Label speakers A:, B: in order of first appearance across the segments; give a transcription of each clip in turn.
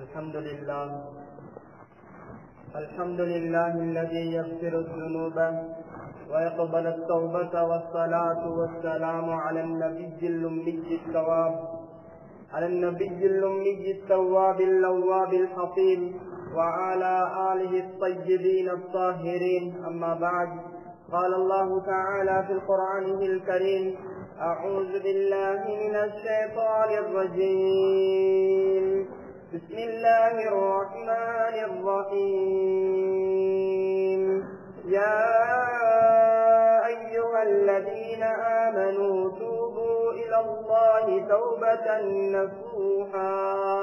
A: الحمد لله الحمد لله الذي يغفر الذنوب ويقبل التوبة والصلاة والسلام على النبي الأمي الثواب على النبي الأمي التواب اللواب الحفيظ وعلى آله الطيبين الطاهرين أما بعد قال الله تعالى في القرآن الكريم أعوذ بالله من الشيطان الرجيم بسم الله الرحمن الرحيم يا أيها الذين آمنوا توبوا إلى الله توبة نصوحا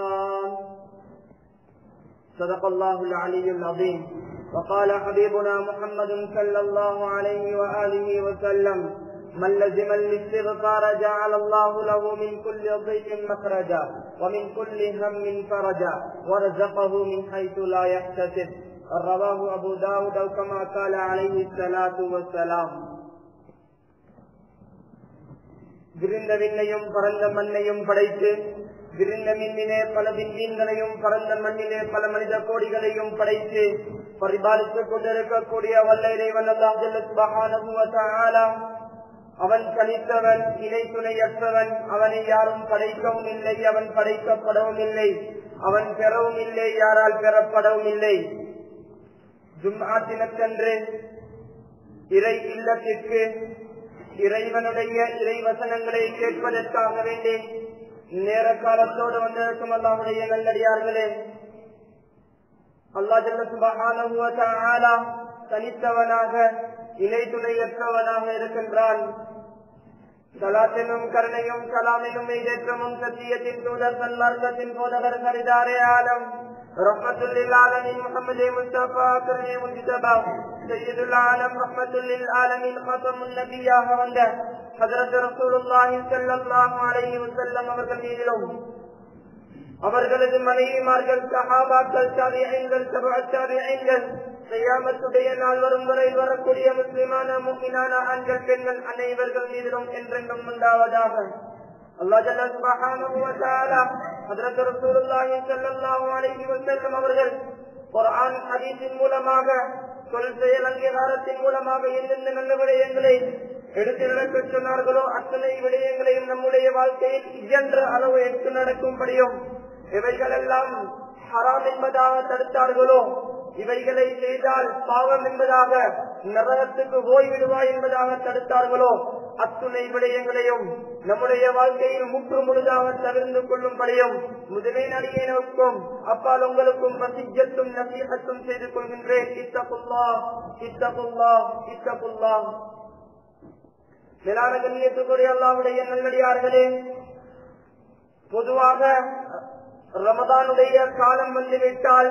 A: صدق الله العلي العظيم وقال حبيبنا محمد صلى الله عليه وآله وسلم من لزم الاستغفار جعل الله له من كل ضيق مخرجا ومن كل هم فرجا ورزقه من حيث لا يحتسب رواه أبو داود أو كما قال عليه الصلاة والسلام விரிந்த விண்ணையும் பரந்த மண்ணையும் படைத்து விரிந்த மின்னிலே பல விண்மீன்களையும் பரந்த மண்ணிலே பல மனித கோடிகளையும் படைத்து பரிபாலித்துக் கொண்டிருக்கக்கூடிய வல்ல இறைவன் அவன் தனித்தவன் இணை துணையற்றவன் அவனை யாரும் படைக்கவும் இல்லை அவன் படைக்கப்படவும் இல்லை அவன் பெறவும் இல்லை யாரால் பெறப்படவும் இல்லை ஜும்ஆத்தினத்தன்று இறை இல்லத்திற்கு இறைவனுடைய இறைவசனங்களை கேட்பதற்காக வேண்டி நேர காலத்தோடு வந்திருக்கும் அல்லாவுடைய நல்லடியார்களே அல்லா ஜல்ல சுபஹான தனித்தவனாக இணை துணையற்றவனாக இருக்கின்றான் சலாத்தினும் கருணையும் கலாமினும் ஏற்றமும் சத்தியத்தின் தூதர் சன்மார்க்கத்தின் போதவர் சரிதாரே ஆலம் رحمة للعالمين محمد مصطفى كريم مجتبى سيد العالم رحمة للعالمين خاتم النبي وند حضرت رسول الله صلى الله عليه وسلم அவர்கள் மீதிலும் அவர்களது மனைவிமார்கள் சஹாபாக்கள் தாபியங்கள் சபாச்சாரியங்கள் செய்யாமத்துடைய நாள் வரும் வரை வரக்கூடிய முஸ்லிமான முக்கினான ஆண்கள் பெண்கள் அனைவர்கள் மீதிலும் என்றென்றும் உண்டாவதாக அல்லா ஜல்ல சுபஹானஹு வ தஆலா ஹஜ்ரத் ரசூலுல்லாஹி ஸல்லல்லாஹு அலைஹி வஸல்லம் அவர்கள் குர்ஆன் ஹதீஸின் மூலமாக சொல் செயல் அங்கீகாரத்தின் மூலமாக எந்தெந்த நல்ல விடயங்களை எடுத்து நடக்க சொன்னார்களோ அத்தனை விடயங்களையும் நம்முடைய வாழ்க்கையில் இயன்ற அளவு எடுத்து நடக்கும்படியும் இவைகள் எல்லாம் ஹராம் என்பதாக தடுத்தார்களோ இவைகளை செய்தால் பாவம் என்பதாக நரகத்துக்கு ஓய்விடுவாய் என்பதாக தடுத்தார்களோ அத்துணை விடயங்களையும் நம்முடைய வாழ்க்கையில் முற்று முழுதாக தவிர்ந்து கொள்ளும்படியும் முதலே நடிகை நோக்கும் அப்பால் உங்களுக்கும் வசிஜத்தும் நசீகத்தும் செய்து கொள்கின்றேன் இத்தகுல்லா இத்தகுல்லா இத்தகுல்லா மேலான கண்ணியத்துக்குரிய அல்லாவுடைய நல்லடியார்களே பொதுவாக ரமதானுடைய காலம் வந்துவிட்டால்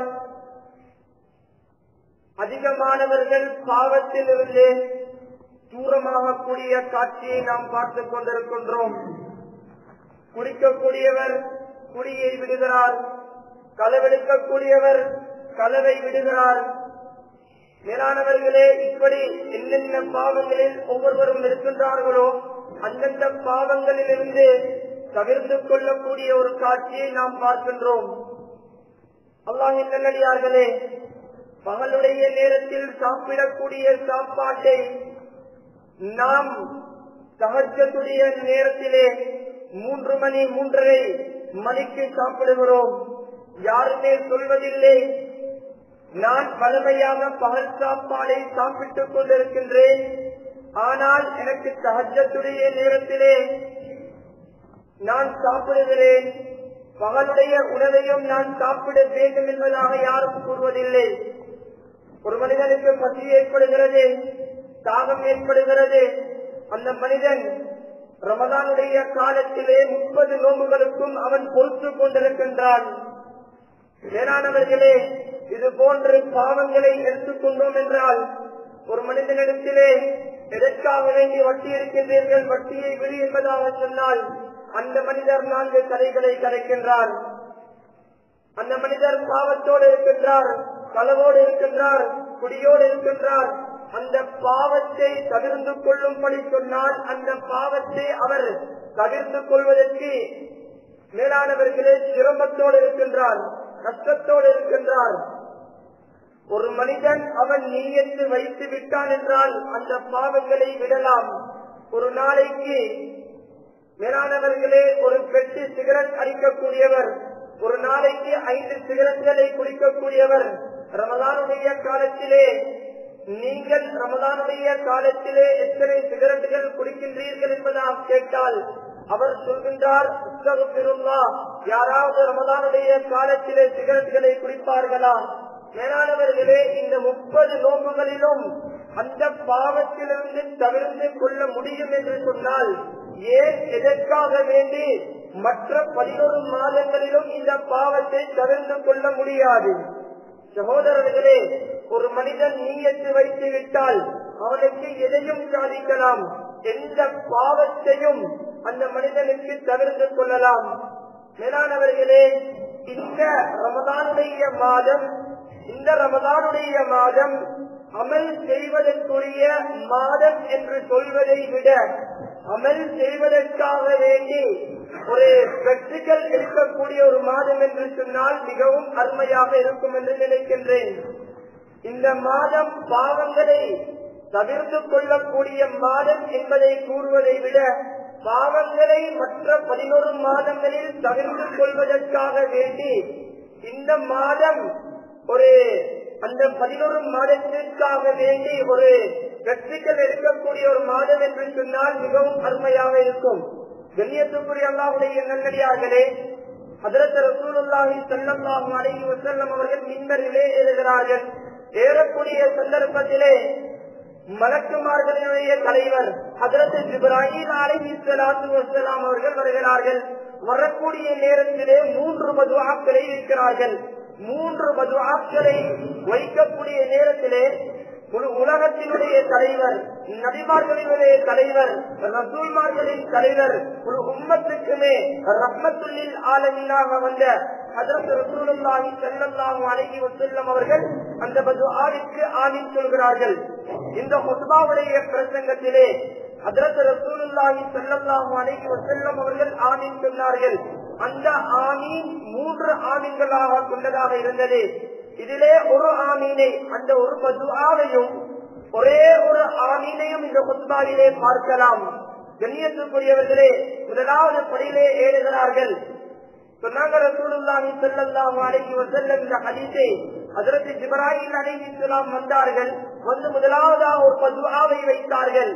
A: அதிகமானவர்கள் பாவத்தில் இருந்து தூரமாகக்கூடிய காட்சியை நாம் பார்த்துக் கொண்டிருக்கின்றோம் குடிக்கக்கூடியவர் குடியை விடுகிறார் களவெடுக்கக்கூடியவர் களவை விடுகிறார் மேலானவர்களே இப்படி என்னென்ன பாவங்களில் ஒவ்வொருவரும் இருக்கின்றார்களோ அந்தந்த பாவங்களில் இருந்து தவிர்த்து கொள்ளக்கூடிய ஒரு காட்சியை நாம் பார்க்கின்றோம் அல்லாஹின் நல்லடியார்களே பகலுடைய நேரத்தில் சாப்பிடக்கூடிய சாப்பாட்டை நாம் சகஜத்துடைய நேரத்திலே மூன்று மணி மூன்றரை மணிக்கு சாப்பிடுகிறோம் யாருமே சொல்வதில்லை நான் பழமையாக பகல் சாப்பாடை சாப்பிட்டுக் கொண்டிருக்கின்றேன் ஆனால் எனக்கு சகஜத்துடைய நேரத்திலே நான் சாப்பிடுகிறேன் பகலுடைய உணவையும் நான் சாப்பிட வேண்டும் என்பதாக யாரும் கூறுவதில்லை ஒரு மனிதனுக்கு பசி ஏற்படுகிறது தாகம் ஏற்படுகிறது அந்த மனிதன் ரமதானுடைய காலத்திலே முப்பது நோம்புகளுக்கும் அவன் பொறுத்து கொண்டிருக்கின்றான் வேளாணவர்களே இது போன்று பாவங்களை எடுத்துக்கொண்டோம் என்றால் ஒரு மனிதனிடத்திலே எதற்காக வேண்டி வட்டி இருக்கின்றீர்கள் வட்டியை விடு என்பதாக சொன்னால் அந்த மனிதர் நான்கு கதைகளை கரைக்கின்றார் அந்த மனிதர் பாவத்தோடு இருக்கின்றார் களவோடு இருக்கின்றார் குடியோடு இருக்கின்றார் அந்த பாவத்தை தவிர்ந்து கொள்ளும்படி சொன்னால் அந்த பாவத்தை அவர் தவிர்த்து கொள்வதற்கு மேலானவர்களே சிரமத்தோடு இருக்கின்றார் கஷ்டத்தோடு இருக்கின்றார் ஒரு மனிதன் அவன் நீயத்து வைத்து விட்டான் என்றால் அந்த பாவங்களை விடலாம் ஒரு நாளைக்கு மேலானவர்களே ஒரு பெட்டி சிகரெட் அடிக்கக்கூடியவர் ஒரு நாளைக்கு ஐந்து சிகரெட்களை குடிக்கக்கூடியவர் ரமதானுடைய காலத்திலே நீங்கள் ரமதானுடைய காலத்திலே எத்தனை சிகரெட்டுகள் குடிக்கின்றீர்கள் என்பதாக கேட்டால் அவர் சொல்கின்றார் யாராவது ரமதானுடைய காலத்திலே சிகரெட்டுகளை குடிப்பார்களா மேலானவர்களே இந்த முப்பது நோம்புகளிலும் அந்த பாவத்திலிருந்து தவிர்த்து கொள்ள முடியும் என்று சொன்னால் ஏன் எதற்காக வேண்டி மற்ற பதினொரு மாதங்களிலும் இந்த பாவத்தை தவிர்த்து கொள்ள முடியாது சகோதரர்களே ஒரு மனிதன் நீயத்து வைத்து விட்டால் அவனுக்கு எதையும் சாதிக்கலாம் எந்த பாவத்தையும் அந்த மனிதனுக்கு தவிர்த்து கொள்ளலாம் மேலானவர்களே இந்த ரமதானுடைய மாதம் இந்த ரமதானுடைய மாதம் அமல் செய்வதற்குரிய மாதம் என்று சொல்வதை விட அமல் செய்வதற்காக வேண்டி ஒரு பிராக்டிக்கல் இருக்கக்கூடிய ஒரு மாதம் என்று சொன்னால் மிகவும் அருமையாக இருக்கும் என்று நினைக்கின்றேன் இந்த மாதம் பாவங்களை தவிர்த்து கொள்ளக்கூடிய மாதம் என்பதை கூறுவதை விட பாவங்களை மற்ற பதினோரு மாதங்களில் தவிர்த்து கொள்வதற்காக வேண்டி இந்த மாதம் ஒரு அந்த பதினோரு மாதத்திற்காக வேண்டி ஒரு வெற்றிகள் எடுக்கக்கூடிய ஒரு மாதம் என்று சொன்னால் மிகவும் அருமையாக இருக்கும் கண்ணியத்துக்குரிய அல்லாவுடைய நல்லடியார்களே அதரத்த ரசூலுல்லாஹி ஸல்லல்லாஹு அலைஹி வஸல்லம் அவர்கள் மின்பரிலே எழுதுகிறார்கள் ஏறக்கூடிய சந்தர்ப்பத்திலே மலக்குமார்களுடைய தலைவர் அதரத்து இப்ராஹிம் அலைஹி ஸலாத்து வஸலாம் அவர்கள் வருகிறார்கள் வரக்கூடிய நேரத்திலே மூன்று மதுஆக்களை இருக்கிறார்கள் மூன்று மதுஆக்களை வைக்கக்கூடிய நேரத்திலே ஒரு உலகத்தினுடைய தலைவர் நபிமார்களினுடைய தலைவர் ரசூல்மார்களின் தலைவர் ஒரு உம்மத்துக்குமே ரஹ்மத்துல்லில் ஆலமீனாக வந்த ஹதரத் ரசூலுல்லாஹி ஸல்லல்லாஹு அலைஹி வஸல்லம் அவர்கள் அந்த பதுஆவிற்கு ஆமீன் சொல்கிறார்கள் இந்த ஹுத்பாவுடைய பிரசங்கத்திலே ஹதரத் ரசூலுல்லாஹி ஸல்லல்லாஹு அலைஹி வஸல்லம் அவர்கள் ஆமீன் சொன்னார்கள் அந்த ஆமீன் மூன்று ஆமீன்களாக கொண்டதாக இருந்தது இதிலே ஒரு ஆமீனை அந்த ஒரு பதுஆவையும் ஒரே ஒரு ஆமீனையும் இந்த குத்பாவிலே பார்க்கலாம் கண்ணியத்துக்குரியவர்களே முதலாவது படியிலே ஏறுகிறார்கள் சொன்னாங்க ரசூலுல்லாஹி ஸல்லல்லாஹு அலைஹி வஸல்லம் இந்த ஹதீஸை ஹஜ்ரத் இப்ராஹிம் அலைஹிஸ்ஸலாம் வந்தார்கள் வந்து முதலாவதாக ஒரு பதுஆவை வைத்தார்கள்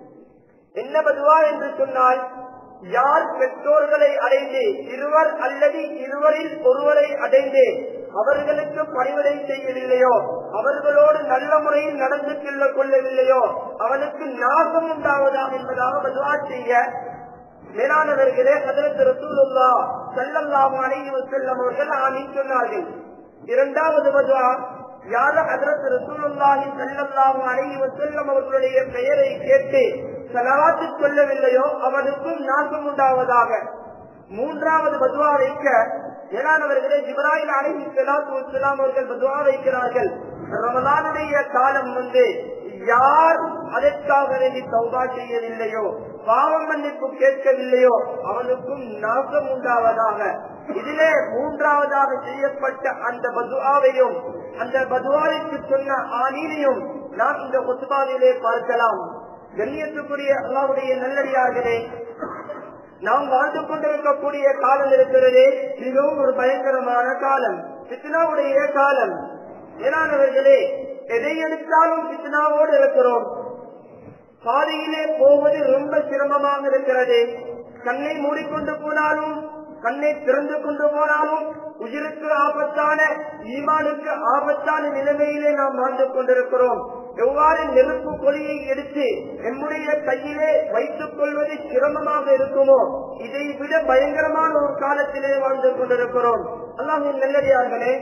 A: என்ன பதுவா என்று சொன்னால் யார் பெற்றோர்களை அடைந்து இருவர் அல்லது இருவரில் ஒருவரை அடைந்து அவர்களுக்கு பணிவிடை செய்யவில்லையோ அவர்களோடு நல்ல முறையில் நடந்து செல்ல கொள்ளவில்லையோ அவனுக்கு நாசம் உண்டாவதாக என்பதாக பதுவா செய்ய மேலானவர்களே அதற்கு ரசூலுல்லா செல்லல்லாம அணைவு செல்லம் அவர்கள் ஆமீன் சொன்னார்கள் இரண்டாவது பதுவா யார அதற்கு ரசூலுல்லாஹி செல்லல்லாம அணைவு செல்லம் அவர்களுடைய பெயரை கேட்டு செலவாத்து கொள்ளவில்லையோ அவனுக்கும் நாசம் உண்டாவதாக மூன்றாவது பதுவா வைக்க மேலானவர்களே ஜிப்ராஹிம் அலைஹி ஸலாத்து வஸலாம் அவர்கள் பதுவா வைக்கிறார்கள் ரமலானுடைய காலம் வந்து யார் அதற்காக வேண்டி தௌபா செய்யவில்லையோ பாவம் மன்னிப்பு கேட்கவில்லையோ அவனுக்கும் நாசம் உண்டாவதாக இதிலே மூன்றாவதாக செய்யப்பட்ட அந்த பதுவாவையும் அந்த பதுவாவிற்கு சொன்ன ஆனீனையும் நாம் இந்த கொத்துபாவிலே பார்க்கலாம் கண்ணியத்துக்குரிய அல்லாவுடைய நல்லடியார்களே நாம் வாழ்ந்து கொண்டிருக்கக்கூடிய காலம் இருக்கிறதே மிகவும் ஒரு பயங்கரமான காலம் பித்னாவுடைய காலம் ஏனானவர்களே எதை எடுத்தாலும் பித்னாவோடு இருக்கிறோம் பாதையிலே போவது ரொம்ப சிரமமாக இருக்கிறது கண்ணை மூடிக்கொண்டு போனாலும் கண்ணை திறந்து கொண்டு போனாலும் உயிருக்கு ஆபத்தான ஈமானுக்கு ஆபத்தான நிலைமையிலே நாம் வாழ்ந்து கொண்டிருக்கிறோம் எவ்வாறு நெருப்பு கொலியை எடுத்து நம்முடைய கையிலே வைத்துக் கொள்வது சிரமமாக இருக்குமோ இதை விட பயங்கரமான ஒரு காலத்திலே வாழ்ந்து கொண்டிருக்கிறோம் அல்லாஹின் நல்லடியார்களே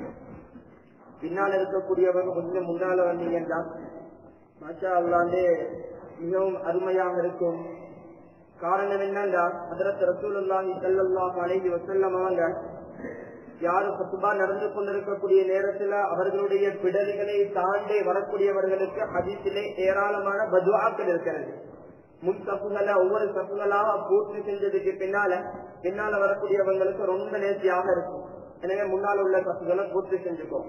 A: பின்னால் இருக்கக்கூடியவங்க கொஞ்சம் முன்னால வந்தீங்கன்னா மாஷா அல்லாண்டே மிகவும் அருமையாக இருக்கும் காரணம் என்னன்னா அதரத் ரசூலுல்லாஹி ஸல்லல்லாஹு அலைஹி வஸல்லம் அவங்க யாரு பத்துபா நடந்து கொண்டிருக்கக்கூடிய நேரத்துல அவர்களுடைய பிடல்களை தாண்டி வரக்கூடியவர்களுக்கு ஹதீஸிலே ஏராளமான பதுவாக்கள் இருக்கிறது முன் தப்புகளை ஒவ்வொரு தப்புகளாக பூர்த்தி செஞ்சதுக்கு பின்னால பின்னால வரக்கூடியவங்களுக்கு ரொம்ப நேர்த்தியாக இருக்கும் எனவே முன்னால் உள்ள பசுகளை பூர்த்தி செஞ்சுக்கோம்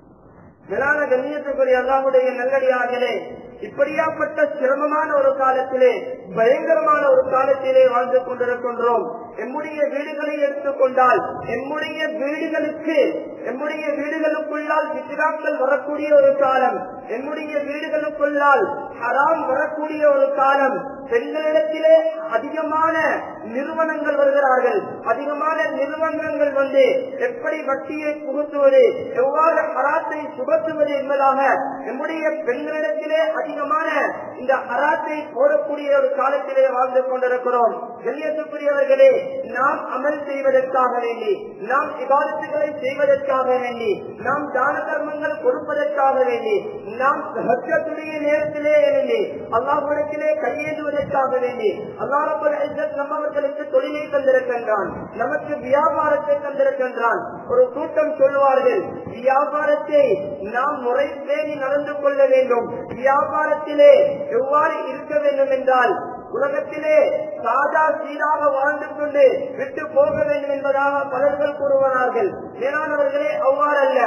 A: மேலான கண்ணியத்துக்குரிய அல்லாஹுடைய நல்லடியார்களே இப்படியாப்பட்ட சிரமமான ஒரு காலத்திலே பயங்கரமான ஒரு காலத்திலே வாழ்ந்து கொண்டிருக்கின்றோம் எம்முடைய வீடுகளை எடுத்துக்கொண்டால் எம்முடைய வீடுகளுக்கு எம்முடைய வீடுகளுக்குள்ளால் விசிராக்கள் வரக்கூடிய ஒரு காலம் எம்முடைய வீடுகளுக்குள்ளால் ஹராம் வரக்கூடிய ஒரு காலம் பெண்களிடத்திலே அதிகமான நிறுவனங்கள் வருகிறார்கள் அதிகமான நிறுவனங்கள் வந்து எப்படி வட்டியை புகுத்துவது எவ்வாறு ஹராத்தை சுகத்துவது என்பதாக நம்முடைய பெண்களிடத்திலே அதிகமான இந்த ஹராத்தை போடக்கூடிய ஒரு காலத்திலே வாழ்ந்து கொண்டிருக்கிறோம் கண்ணியத்துக்குரியவர்களே நாம் அமல் செய்வதற்காக வேண்டி நாம் விவாதத்துகளை செய்வதற்காக வேண்டி நாம் தான கர்மங்கள் கொடுப்பதற்காக வேண்டி நாம் ஹஜ்ஜத்துடைய நேரத்திலே எழுந்தி அல்லாஹிடத்திலே கையேந்துவதற்காக வேண்டி அல்லாஹ் நம்மவர்களுக்கு தொழிலை தந்திருக்கின்றான் நமக்கு வியாபாரத்தை தந்திருக்கின்றான் ஒரு கூட்டம் சொல்லுவார்கள் வியாபாரத்தை நாம் முறை பேணி நடந்து கொள்ள வேண்டும் வியாபாரத்திலே எவ்வாறு இருக்க வேண்டும் என்றால் உலகத்திலே சாதா சீராக வாழ்ந்து கொண்டு விட்டு போக வேண்டும் என்பதாக பலர்கள் கூறுவார்கள் மேலானவர்களே அவ்வாறல்ல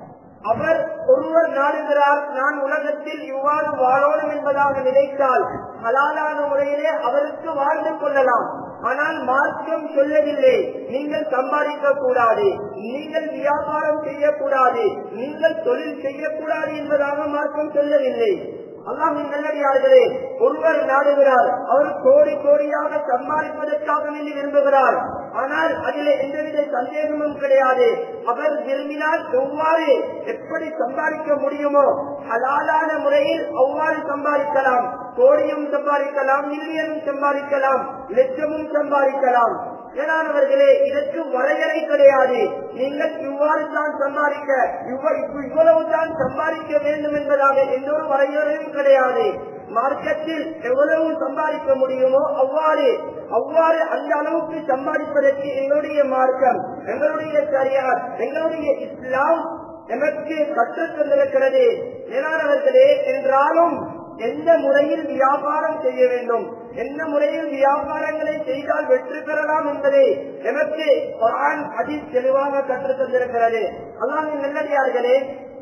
A: அவர் ஒருவர் நாடுகிறார் நான் உலகத்தில் இவ்வாறு வாழணும் என்பதாக நினைத்தால் ஹலாலான முறையிலே அவருக்கு வாழ்ந்து கொள்ளலாம் ஆனால் மார்க்கம் சொல்லவில்லை நீங்கள் சம்பாதிக்க கூடாது நீங்கள் வியாபாரம் செய்யக்கூடாது நீங்கள் தொழில் செய்யக்கூடாது என்பதாக மார்க்கம் சொல்லவில்லை அல்லாஹின் நல்லடியார்களே ஒருவர் நாடுகிறார் அவர் கோடி கோடியாக சம்பாதிப்பதற்காக வேண்டி விரும்புகிறார் ஆனால் அதில் எந்தவித சந்தேகமும் கிடையாது அவர் விரும்பினால் எவ்வாறு எப்படி சம்பாதிக்க முடியுமோ ஹலாலான முறையில் அவ்வாறு சம்பாதிக்கலாம் கோடியும் சம்பாதிக்கலாம் மில்லியனும் சம்பாதிக்கலாம் லட்சமும் சம்பாதிக்கலாம் ஏனானவர்களே இதற்கு வரையறை கிடையாது நீங்கள் இவ்வாறு தான் சம்பாதிக்க இவ்வளவு தான் சம்பாதிக்க வேண்டும் என்பதாக எந்த ஒரு வரையறையும் கிடையாது மார்க்கத்தில் எவ்வளவு சம்பாதிக்க முடியுமோ அவ்வாறு அவ்வாறு அந்த அளவுக்கு சம்பாதிப்பதற்கு எங்களுடைய மார்க்கம் எங்களுடைய சரியார் எங்களுடைய இஸ்லாம் எமக்கு கற்றுத் தந்திருக்கிறது ஏனானவர்களே என்றாலும் எந்த முறையில் வியாபாரம் செய்ய வேண்டும் எந்த முறையில் வியாபாரங்களை செய்தால் வெற்றி பெறலாம் என்பதை எனக்கு அதி தெளிவாக கற்றுத் தந்திருக்கிறது அல்லாஹ் நல்லடியார்களே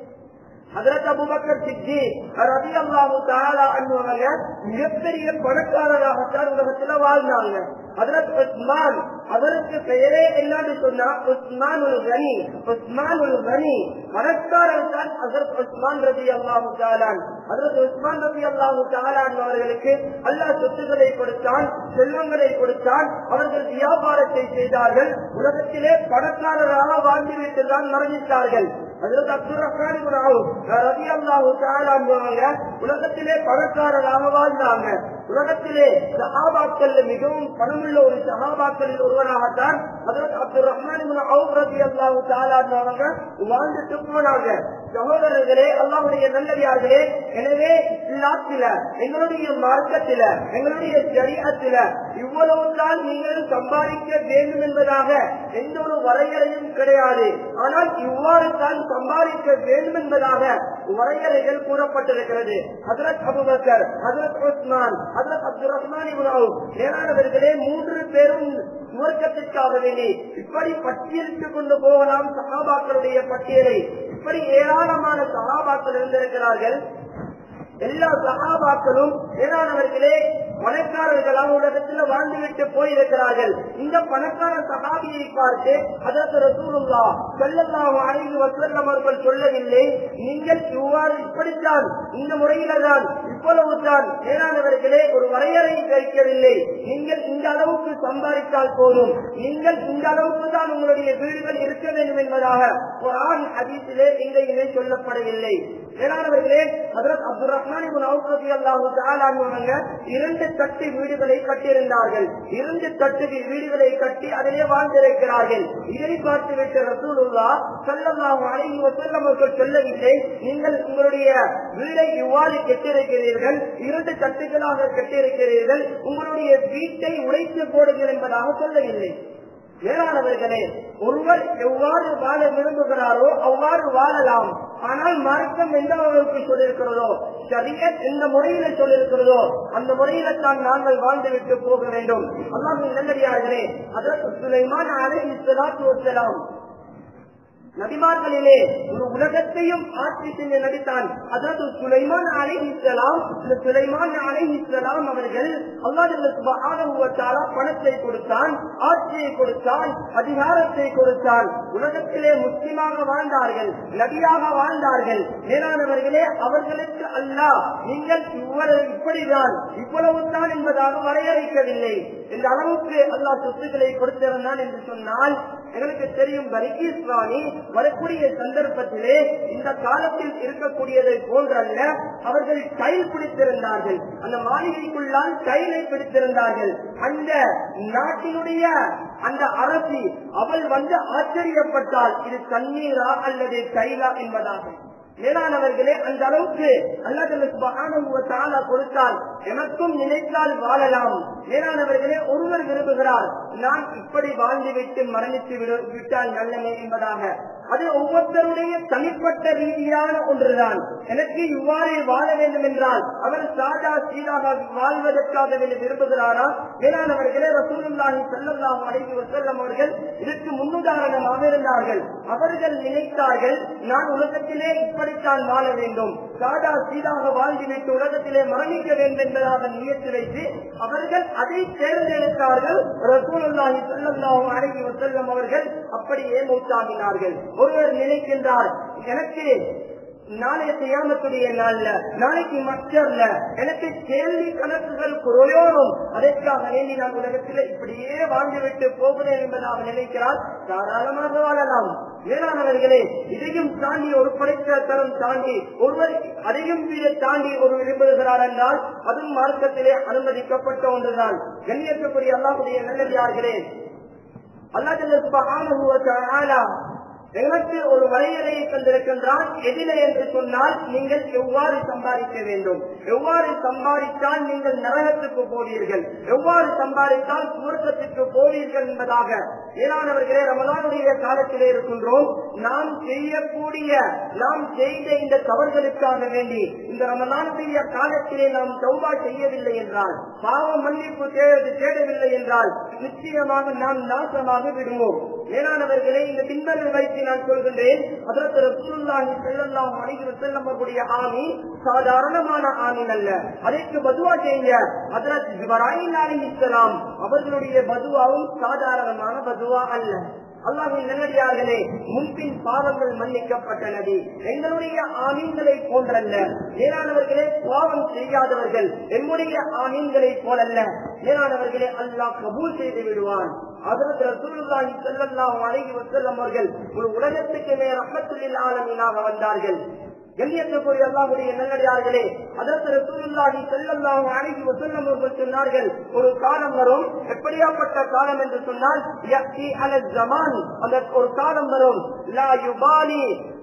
A: ஹதரத் அபுபக்கர் சித்தி ரவி அல்லாஹு தாலா அன்பவங்க மிகப்பெரிய பணக்காரராகத்தான் உலகத்துல வாழ்ந்தாங்க ஹதரத் உஸ்மான் அவருக்கு பெயரே என்னன்னு சொன்னா உஸ்மான் ஒரு கனி உஸ்மான் ஒரு கனி பணக்காரர் தான் ஹசரத் உஸ்மான் ரபி அல்லாஹு தாலான் ஹசரத் உஸ்மான் ரபி அல்லாஹு தாலான் அவர்களுக்கு அல்லாஹ் சொத்துக்களை கொடுத்தான் செல்வங்களை கொடுத்தான் அவர்கள் வியாபாரத்தை செய்தார்கள் உலகத்திலே பணக்காரராக வாழ்ந்துவிட்டு தான் மரணித்தார்கள் ஹசரத் அப்துல் ரஹ்மான் ரபி அல்லாஹு தாலான் உலகத்திலே பணக்காரராக வாழ்ந்தாங்க உலகத்திலே சஹாபாக்கள் மிகவும் பணமுள்ள ஒரு சஹாபாக்களில் ஒருவராகத்தான் ஹசரத் அப்துல் ரஹ்மான் ரபி அல்லாஹு தாலான் அவங்க வாழ்ந்துட்டு போனாங்க சகோதரர்களே அல்லாவுடைய நல்லடியார்களே எனவே இஸ்லாத்தில எங்களுடைய மார்க்கத்தில எங்களுடைய ஜரியத்தில இவ்வளவுதான் நீங்கள் சம்பாதிக்க வேண்டும் என்பதாக எந்த ஒரு வரையறையும் கிடையாது ஆனால் இவ்வாறு தான் சம்பாதிக்க வேண்டும் என்பதாக வரையறைகள் கூறப்பட்டிருக்கிறது ஹசரத் அபுபக்கர் ஹசரத் உஸ்மான் ஹசரத் அப்துல் ரஹ்மான் ஏனானவர்களே மூன்று பேரும் சுவர்க்கத்திற்காக வேண்டி இப்படி பட்டியலிட்டுக் கொண்டு போகலாம் சகாபாக்களுடைய பட்டியலை இப்படி ஏராளமான சகாபாக்கள் இருந்திருக்கிறார்கள் எல்லா சகாபாக்களும் ஏதானவர்களே பணக்காரர்களாக உலகத்தில் வாழ்ந்துவிட்டு போயிருக்கிறார்கள் இந்த பணக்கார சகாபியை பார்த்து அதற்கு ரசூலுல்லா செல்லல்லாம் அணைந்து வசல்லம் அவர்கள் சொல்லவில்லை நீங்கள் இவ்வாறு இப்படித்தான் இந்த முறையில தான் இவ்வளவு தான் ஏதானவர்களே ஒரு வரையறை வைக்கவில்லை நீங்கள் இந்த அளவுக்கு சம்பாதித்தால் போதும் நீங்கள் இந்த அளவுக்கு தான் உங்களுடைய வீடுகள் இருக்க வேண்டும் என்பதாக குரான் ஹதீஸிலே எங்கேயுமே சொல்லப்படவில்லை ஏனானவர்களே ஹதரத் அப்துல் ரஹ்மான் இரண்டு தட்டு வீடுகளை கட்டியிருந்தார்கள் இரண்டு தட்டு வீடுகளை கட்டி அதிலே வாழ்ந்திருக்கிறார்கள் இதை பார்த்துவிட்டு ரசூலுல்லா சல்லல்லாஹு அலைஹி வஸல்லம் அவர்கள் சொல்லவில்லை நீங்கள் உங்களுடைய வீடை இவ்வாறு கட்டிருக்கிறீர்கள் இரண்டு தட்டுகளாக கட்டிருக்கிறீர்கள் உங்களுடைய வீட்டை உடைத்து போடுங்கள் என்பதாக சொல்லவில்லை மேலானவர்களே ஒருவர் எவ்வாறு வாழ விரும்புகிறாரோ அவ்வாறு வாழலாம் ஆனால் மார்க்கம் எந்த அளவுக்கு சொல்லியிருக்கிறதோ சரியத் எந்த முறையில சொல்லியிருக்கிறதோ அந்த முறையில தான் நாங்கள் வாழ்ந்துவிட்டு போக வேண்டும் அல்லாஹ் நல்லடியார்களே அதற்கு சுலைமான் அலை இஸ்லாத்து வசலாம் நபிமார்களிலே ஒரு உலகத்தையும் ஆட்சி செஞ்ச நபித்தான் அதாவது சுலைமான் அலை இஸ்லாம் இந்த சுலைமான் அலை இஸ்லாம் அவர்கள் அல்லாஹால பணத்தை கொடுத்தான் ஆட்சியை கொடுத்தான் அதிகாரத்தை கொடுத்தான் உலகத்திலே முஸ்லிமாக வாழ்ந்தார்கள் நபியாக வாழ்ந்தார்கள் மேலானவர்களே அவர்களுக்கு அல்லாஹ் நீங்கள் இவ்வளவு இப்படிதான் இவ்வளவுதான் என்பதாக வரையறுக்கவில்லை இந்த அளவுக்கு அல்லாஹ் சொத்துக்களை கொடுத்திருந்தான் என்று சொன்னால் எங்களுக்கு தெரியும் பரிகீஸ் ராணி வரக்கூடிய சந்தர்ப்பத்திலே இந்த காலத்தில் இருக்கக்கூடியதை போன்றல்ல அவர்கள் கைல் பிடித்திருந்தார்கள் அந்த மாளிகைக்குள்ளால் கைலை பிடித்திருந்தார்கள் அந்த நாட்டினுடைய அந்த அரசி அவள் வந்து ஆச்சரியப்பட்டால் இது தண்ணீரா அல்லது கைலா என்பதாகும் மேலானவர்களே அந்த அளவுக்கு அல்லா கொடுத்தால் எனக்கும் நினைத்தால் வாழலாம் மேலானவர்களே ஒருவர் விரும்புகிறார் நான் இப்படி வாழ்ந்துவிட்டு மரணித்து விடு- விட்டால் நல்லமே என்பதாக அது ஒவ்வொருத்தருடைய தனிப்பட்ட ரீதியான ஒன்றுதான் எனக்கு இவ்வாறு வாழ வேண்டும் என்றால் அவர் சாதா சீராக வாழ்வதற்காக வேண்டி விரும்புகிறாரா மேலானவர்களே ரசூலுல்லாஹி ஸல்லல்லாஹு அலைஹி வஸல்லம் அவர்கள் இதற்கு முன்னுதாரணமாக இருந்தார்கள் அவர்கள் நினைத்தார்கள் நான் உலகத்திலே இப்படித்தான் வாழ வேண்டும் சாதா சீராக வாழ்ந்துவிட்டு உலகத்திலே மரணிக்க வேண்டும் என்பதாக நியத்து வைத்து அவர்கள் அதை தேர்ந்தெடுத்தார்கள் ரசூலுல்லாஹி ஸல்லல்லாஹு அலைஹி வஸல்லம் அவர்கள் அப்படியே மூத்தாகினார்கள் ஒருவர் நினைக்கின்றார் எனக்கு நாளைய தியாமத்துடைய நாள்ல நாளைக்கு மற்றல்ல எனக்கு கேள்வி கணக்குகள் குறையோரும் அதற்காக வேண்டி நான் உலகத்தில் இப்படியே வாழ்ந்துவிட்டு போகிறேன் என்பதாக நினைக்கிறார் தாராளமாக வாழலாம் வேளாணவர்களே இதையும் தாண்டி ஒரு படைத்த தரம் தாண்டி ஒருவர் அதையும் மீது தாண்டி ஒரு விரும்புகிறார் என்றால் அதுவும் மார்க்கத்திலே அனுமதிக்கப்பட்ட ஒன்றுதான் கண்ணியத்துக்குரிய அல்லாஹுடைய நல்லதார்களே அல்லா எங்களுக்கு ஒரு வரையறையை தந்திருக்கின்றான் எதிலே என்று சொன்னால் நீங்கள் எவ்வாறு சம்பாதிக்க வேண்டும் எவ்வாறு சம்பாதித்தால் நீங்கள் நரகத்துக்கு போவீர்கள் எவ்வாறு சம்பாதித்தால் சுவர்க்கத்துக்கு போவீர்கள் என்பதாக ஏனானவர்களே ரமலானுடைய காலத்திலே இருக்கின்றோம் நாம் செய்யக்கூடிய நாம் செய்த இந்த தவறுகளுக்காக வேண்டி இந்த ரமலானுடைய காலத்திலே நாம் சௌபா செய்யவில்லை என்றால் பாவ மன்னிப்பு தே- தேடவில்லை என்றால் நிச்சயமாக நாம் நாசமாக விடுவோம் மேலானவர்களே இந்த பின்பர்கள் வைத்து நான் சொல்கின்றேன் அதற்கு ரசூலுல்லாஹி ஸல்லல்லாஹு அலைஹி வஸல்லம் அவர்களுடைய ஆமி சாதாரணமான ஆமீன் அல்ல அதற்கு பதுவா செய்ய ஹஜ்ரத் இப்ராஹிம் அலைஹிஸ்ஸலாம் அவர்களுடைய பதுவாவும் சாதாரணமான பதுவா அல்ல அல்லாஹின் நல்லடியார்களே முன்பின் பாவங்கள் மன்னிக்கப்பட்ட நபி எங்களுடைய ஆமீன்களை போன்றல்ல ஏராளவர்களே பாவம் செய்யாதவர்கள் எம்முடைய ஆமீன்களை போலல்ல ஏராளவர்களே அல்லாஹ் கபூல் செய்து விடுவான் அதற்கு ரசூலுல்லாஹி ஸல்லல்லாஹு அலைஹி வஸல்லம் அவர்கள் ஒரு உலகத்துக்கு மேல் ரஹ்மத்துல் ஆலமீனாக வந்தார்கள் கண்ணியத்துக்குரிய அல்லாஹுடைய நல்லடியார்களே அதற்கு ரசூலுல்லாஹி ஸல்லல்லாஹு அலைஹி வஸல்லம் அவர்கள் சொன்னார்கள் ஒரு காலம் வரும் எப்படியாப்பட்ட காலம் என்று சொன்னால் யக்தி அல ஜமான் அந்த ஒரு காலம் வரும் லா யுபாலி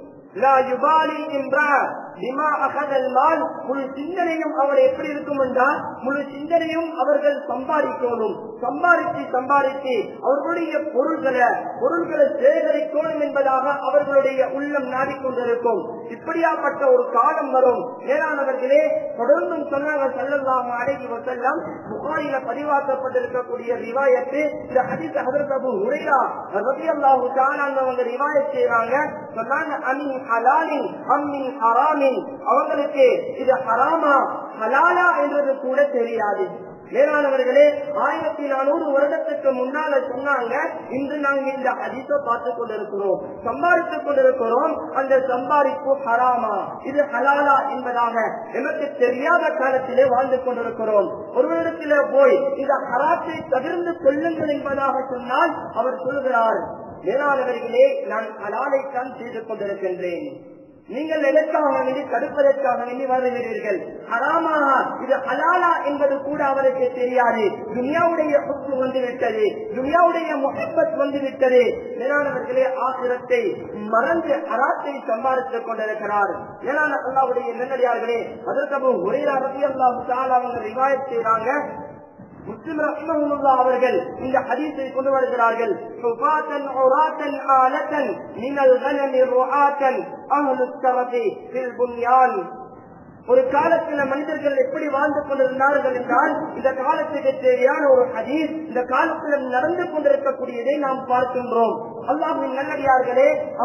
A: லா யுபாலி இம்ரா பிமா அகதல் மால் முழு சிந்தனையும் அவர் எப்படி இருக்கும் என்றால் முழு சிந்தனையும் அவர்கள் சம்பாதிக்கணும் சம்பாதித்து சம்பாதித்து அவர்களுடைய பொருள்களை பொருள்களை சேகரிக்கணும் என்பதாக அவர்களுடைய உள்ளம் நாடிக்கொண்டிருக்கும் இப்படியாப்பட்ட ஒரு காலம் வரும் மேலானவர்களே தொடர்ந்தும் சொன்னாங்க செல்லலாம் அடங்கி வசல்லாம் புகாரில பதிவாக்கப்பட்டிருக்கக்கூடிய ரிவாயத்து இந்த ஹதீஸ் ஹதரத் உரையா ரவி அல்லாஹு அவங்க ரிவாயத் செய்யறாங்க சொன்னாங்க அமின் ஹலாலின் அம்மின் ஹராமின் அவங்களுக்கு இது ஹராமா ஹலாலா என்றது கூட தெரியாது மேலானவர்களே ஆயிரத்தி நானூறு வருடத்துக்கு முன்னால சொன்னாங்க இன்று நாங்க இந்த அதிச பார்த்து கொண்டிருக்கிறோம் சம்பாதித்துக் கொண்டிருக்கிறோம் அந்த சம்பாதிப்பு ஹராமா இது ஹலாலா என்பதாக எனக்கு தெரியாத காலத்திலே வாழ்ந்து கொண்டிருக்கிறோம் ஒருவரிடத்திலே போய் இந்த ஹராத்தை தவிர்ந்து கொள்ளுங்கள் என்பதாக சொன்னால் அவர் சொல்கிறார் மேலானவர்களே நான் ஹலாலைத்தான் செய்து கொண்டிருக்கின்றேன் நீங்கள் எதற்காக வேண்டி தடுப்பதற்காக வேண்டி வருகிறீர்கள் ஹராமாக இது ஹலாலா என்பது கூட அவருக்கு தெரியாது துனியாவுடைய சொத்து வந்து விட்டது துனியாவுடைய முகப்பத் வந்து விட்டது மேலானவர்களே ஆசிரத்தை மறந்து ஹராத்தை சம்பாதித்துக் கொண்டிருக்கிறார் மேலான அல்லாவுடைய நல்லடியார்களே அதற்கு ஒரே ரவி அல்லாஹ் அவங்க ரிவாயத் செய்யறாங்க முஸ்லிம் ரஹ்மஹுல்லா அவர்கள் இந்த ஹதீஸை கொண்டு வருகிறார்கள் சுபாத்தன் உராத்தன் ஆலத்தன் மினல் கனமி ருஆத்தன் அஹ்லு ஸரதி ஃபில் புன்யான் ஒரு காலத்துல மனிதர்கள் எப்படி வாழ்ந்து கொண்டிருந்தார்கள் என்றால் இந்த காலத்துக்கு தேவையான ஒரு ஹதீஸ் இந்த காலத்துல நடந்து கொண்டிருக்கக்கூடியதை நாம் பார்க்கின்றோம் அல்லாஹின் நல்லடியார்களே அவருக்கு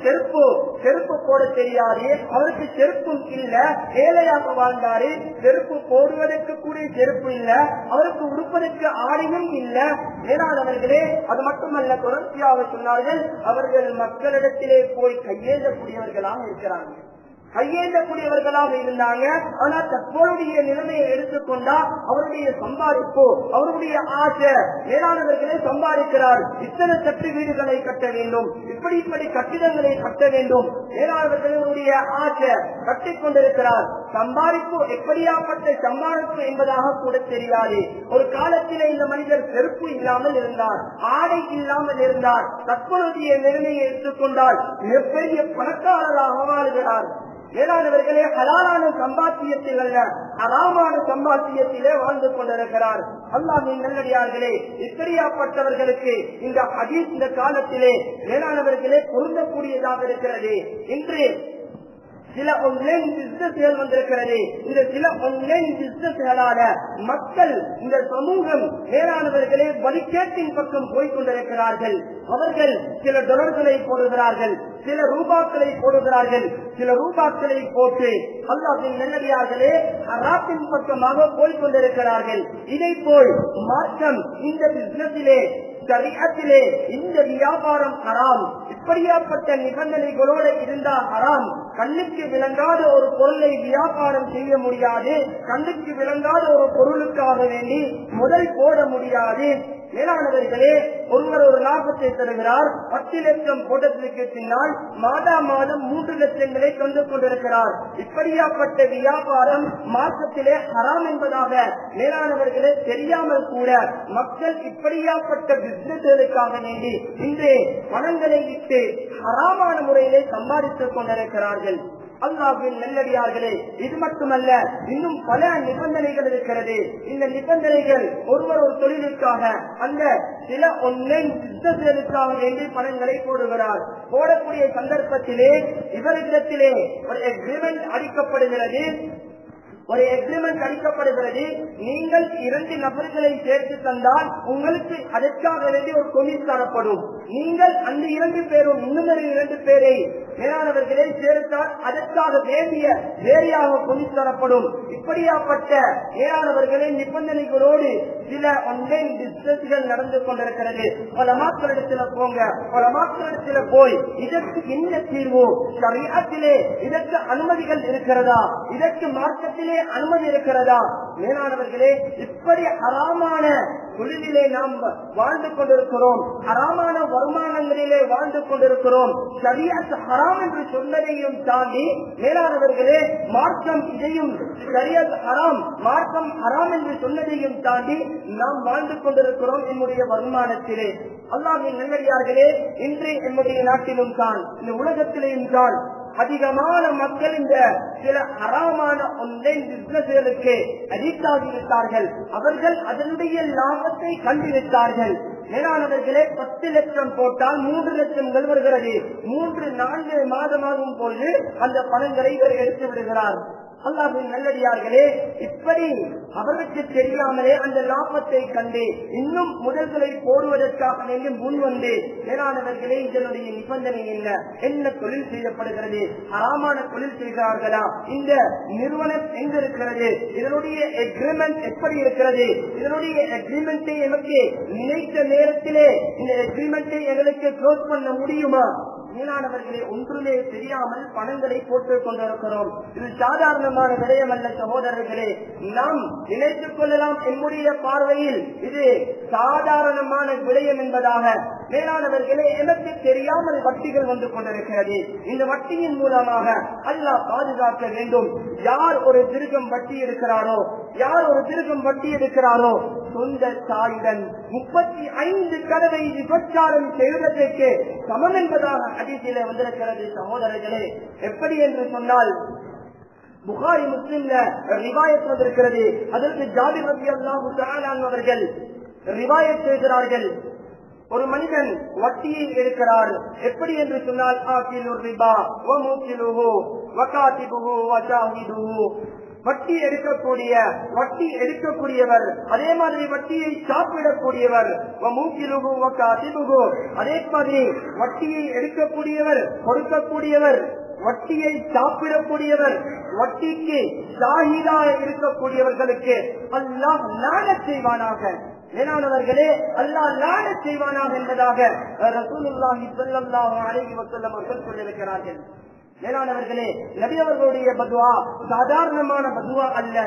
A: செருப்பு செருப்பு போட தெரியாது அவருக்கு செருப்பும் இல்ல ஏழையாக வாழ்ந்தாரு செருப்பு போடுவதற்கு கூட செருப்பு இல்ல அவருக்கு உடுப்பதற்கு ஆடையும் இல்ல மேலானவர்களே அது மட்டுமல்ல தொடர்ச்சியாக சொன்னார்கள் அவர்கள் மக்களிடத்திலே போய் கையேந்தக்கூடியவர்களாக இருக்கிறாங்க கையேந்தக்கூடியவர்களாக இருந்தாங்க ஆனா தற்போதைய நிலைமையை எடுத்துக்கொண்டா அவருடைய சம்பாதிப்பு அவருடைய ஆசை மேலானவர்களே சம்பாதிக்கிறார் இத்தனை சட்டு வீடுகளை கட்ட வேண்டும் இப்படி இப்படி கட்டிடங்களை கட்ட வேண்டும் மேலானவர்களுடைய ஆசை கட்டிக் கொண்டிருக்கிறார் சம்பாதிப்பு எப்படியாப்பட்ட சம்பாதிப்பு என்பதாக கூட தெரியாது ஒரு காலத்திலே இந்த மனிதர் செருப்பு இல்லாமல் இருந்தார் ஆடை இல்லாமல் இருந்தார் தற்போதைய நிலைமையை எடுத்துக்கொண்டால் மிகப்பெரிய பணக்காரராக வாழ்கிறார் ஏழானவர்களே ஹலாலான சம்பாத்தியத்தில் அல்ல அறாமான சம்பாத்தியத்திலே வாழ்ந்து கொண்டிருக்கிறார் அல்லாஹின் நல்லடியார்களே இப்படியாப்பட்டவர்களுக்கு இந்த ஹதீஸ் இந்த காலத்திலே மேலானவர்களே பொருந்தக்கூடியதாக இருக்கிறது இன்று சில ஒன்லைன் பிசினஸ்கள் வந்திருக்கிறது இந்த சில ஒன்லைன் பிசினஸ்களால மக்கள் இந்த சமூகம் மேலானவர்களே வழிகேட்டின் பக்கம் போய்கொண்டிருக்கிறார்கள் அவர்கள் சில டொலர்களை போடுகிறார்கள் சில ரூபாக்களை போடுகிறார்கள் சில ரூபாக்களை போட்டு அல்லாஹின் நல்லடியார்களே அராத்தின் பக்கமாக போய்கொண்டிருக்கிறார்கள் இதை போல் மாற்றம் இந்த பிசினஸிலே சரியத்திலே இந்த வியாபாரம் ஹராம் இப்படியாப்பட்ட நிபந்தனைகளோடு இருந்தா ஹராம் கண்ணுக்கு விளங்காத ஒரு பொருளை வியாபாரம் செய்ய முடியாது கண்ணுக்கு விளங்காத ஒரு பொருளுக்காக வேண்டி முதல் போட முடியாது மேலானவர்களே ஒருவர் ஒரு லாபத்தை தருகிறார் பத்து லட்சம் போட்டதற்கு பின்னால் மாதா மாதம் மூன்று லட்சங்களை தந்து கொண்டிருக்கிறார் இப்படியாப்பட்ட வியாபாரம் மாசத்திலே ஹராம் என்பதாக மேலானவர்களே தெரியாமல் கூட மக்கள் இப்படியாப்பட்ட பிசினஸ்களுக்காக வேண்டி இன்று பணங்களை விட்டு ஹராமான முறையிலே சம்பாதித்துக் கொண்டிருக்கிறார்கள் அல்லாஹின் நல்லடியார்களே இது மட்டுமல்ல இன்னும் பல நிபந்தனைகள் இருக்கிறது இந்த நிபந்தனைகள் ஒருவர் ஒரு தொழிலுக்காக அந்த சில ஒன்லைன் பிசினஸ்களுக்காக வேண்டி பணங்களை போடுகிறார் போடக்கூடிய சந்தர்ப்பத்திலே இவரிடத்திலே ஒரு அக்ரிமெண்ட் அளிக்கப்படுகிறது ஒரு எக்ரிமெண்ட் அளிக்கப்படுகிறது நீங்கள் இரண்டு நபர்களை சேர்த்து தந்தால் உங்களுக்கு அதற்காக வேண்டி ஒரு கொமிஸ் தரப்படும் நீங்கள் அந்த இரண்டு பேரும் இன்னும் ஒரு இரண்டு பேரை மேலானவர்களை சேர்த்தால் அதற்காக வேண்டிய வேறையாக கொமிஸ் தரப்படும் இப்படியாப்பட்ட மேலானவர்களை நிபந்தனைகளோடு சில ஒன்லைன் பிசினஸ்கள் நடந்து கொண்டிருக்கிறது பல மக்களிடத்துல போங்க பல மக்களிடத்துல போய் இதற்கு என்ன தீர்வு சமீபத்திலே இதற்கு அனுமதிகள் இருக்கிறதா இதற்கு மார்க்கத்திலே அனுமதி இருக்கிறதா மேலானவர்களே இப்படி அறாமான தொழிலிலே நாம் வாழ்ந்து கொண்டிருக்கிறோம் அறாமான வருமானங்களிலே வாழ்ந்து கொண்டிருக்கிறோம் சரியாத் ஹராம் என்று சொன்னதையும் தாண்டி மேலானவர்களே மார்க்கம் இதையும் சரியாத் ஹராம் மார்க்கம் ஹராம் என்று சொன்னதையும் தாண்டி நாம் வாழ்ந்து கொண்டிருக்கிறோம் என்னுடைய வருமானத்திலே அல்லாஹின் நல்லடியார்களே இன்று என்னுடைய நாட்டிலும் தான் இந்த உலகத்திலேயும் தான் அதிகமான மக்கள் இந்த சில அறாமான ஒன்லைன் பிசினஸ்களுக்கு அடிக்ட் ஆகிவிட்டார்கள் அவர்கள் அதனுடைய லாபத்தை கண்டுவிட்டார்கள் மேலானவர்களே பத்து லட்சம் போட்டால் மூன்று லட்சங்கள் வருகிறது மூன்று நான்கு மாதமாகும் பொழுது அந்த பணங்களை இவர் எடுத்து விடுகிறார் அல்லாஹின் நல்லடியார்களே இப்படி அவருக்கு தெரியாமலே அந்த லாபத்தை கண்டு இன்னும் முதல்களை போடுவதற்காக வேண்டி முன் வந்து மேலானவர்களே இதனுடைய நிபந்தனை என்ன என்ன தொழில் செய்யப்படுகிறது அறாமான தொழில் செய்கிறார்களா இந்த நிறுவனம் எங்க இருக்கிறது இதனுடைய எக்ரிமெண்ட் எப்படி இருக்கிறது இதனுடைய எக்ரிமெண்டை எனக்கு நினைத்த நேரத்திலே இந்த எக்ரிமெண்டை எங்களுக்கு க்ளோஸ் பண்ண முடியுமா மேலானவர்களே ஒன்றுமே தெரியாமல் பணங்களை போட்டுக் கொண்டிருக்கிறோம் இது சாதாரணமான விடயம் அல்ல சகோதரர்களே நாம் நினைத்துக் கொள்ளலாம் என்னுடைய பார்வையில் இது சாதாரணமான விடயம் என்பதாக மேலானவர்களே எனக்கு தெரியாமல் வட்டிகள் வந்து கொண்டிருக்கிறது இந்த வட்டியின் மூலமாக அல்லாஹ் பாதுகாக்க வேண்டும் யார் ஒரு திருகம் வட்டி எடுக்கிறாரோ யார் ஒரு திருகம் வட்டி எடுக்கிறாரோ சொந்த தாயுடன் முப்பத்தி ஐந்து கதவை விபச்சாரம் செய்வதற்கு சமம் என்பதாக அதிசயில வந்திருக்கிறது சகோதரர்களே எப்படி என்று சொன்னால் புகாரி முஸ்லிம்ல ரிவாயத் வந்திருக்கிறது அதற்கு ஜாதி ரபி அல்லாஹு அவர்கள் ரிவாயத் செய்கிறார்கள் ஒரு மனிதன் வட்டியை எடுக்கிறார் எப்படி என்று சொன்னால் ஆக்கிலு ரிபா வமூக்கிலுஹு வகாதிபுஹு வஜாஹிதுஹு வட்டி எடுக்கக்கூடிய வட்டி எடுக்கக்கூடியவர் அதே மாதிரி வட்டியை சாப்பிடக்கூடியவர் மூக்கிலுகு அதிமுகு அதே மாதிரி வட்டியை எடுக்கக்கூடியவர் கொடுக்கக்கூடியவர் வட்டியை சாப்பிடக்கூடியவர் வட்டிக்கு ஷாஹிதா இருக்கக்கூடியவர்களுக்கு அல்லாஹ் லான செய்வானாக மேலானவர்களே அல்லாஹ் லான செய்வானாக என்பதாக ரசூலுல்லாஹி ஸல்லல்லாஹு அலைஹி வஸல்லம் அவர்கள் சொல்லியிருக்கிறார்கள் மேலானவர்களே நபி அவர்களுடைய பதுவா சாதாரணமான பதுவா அல்ல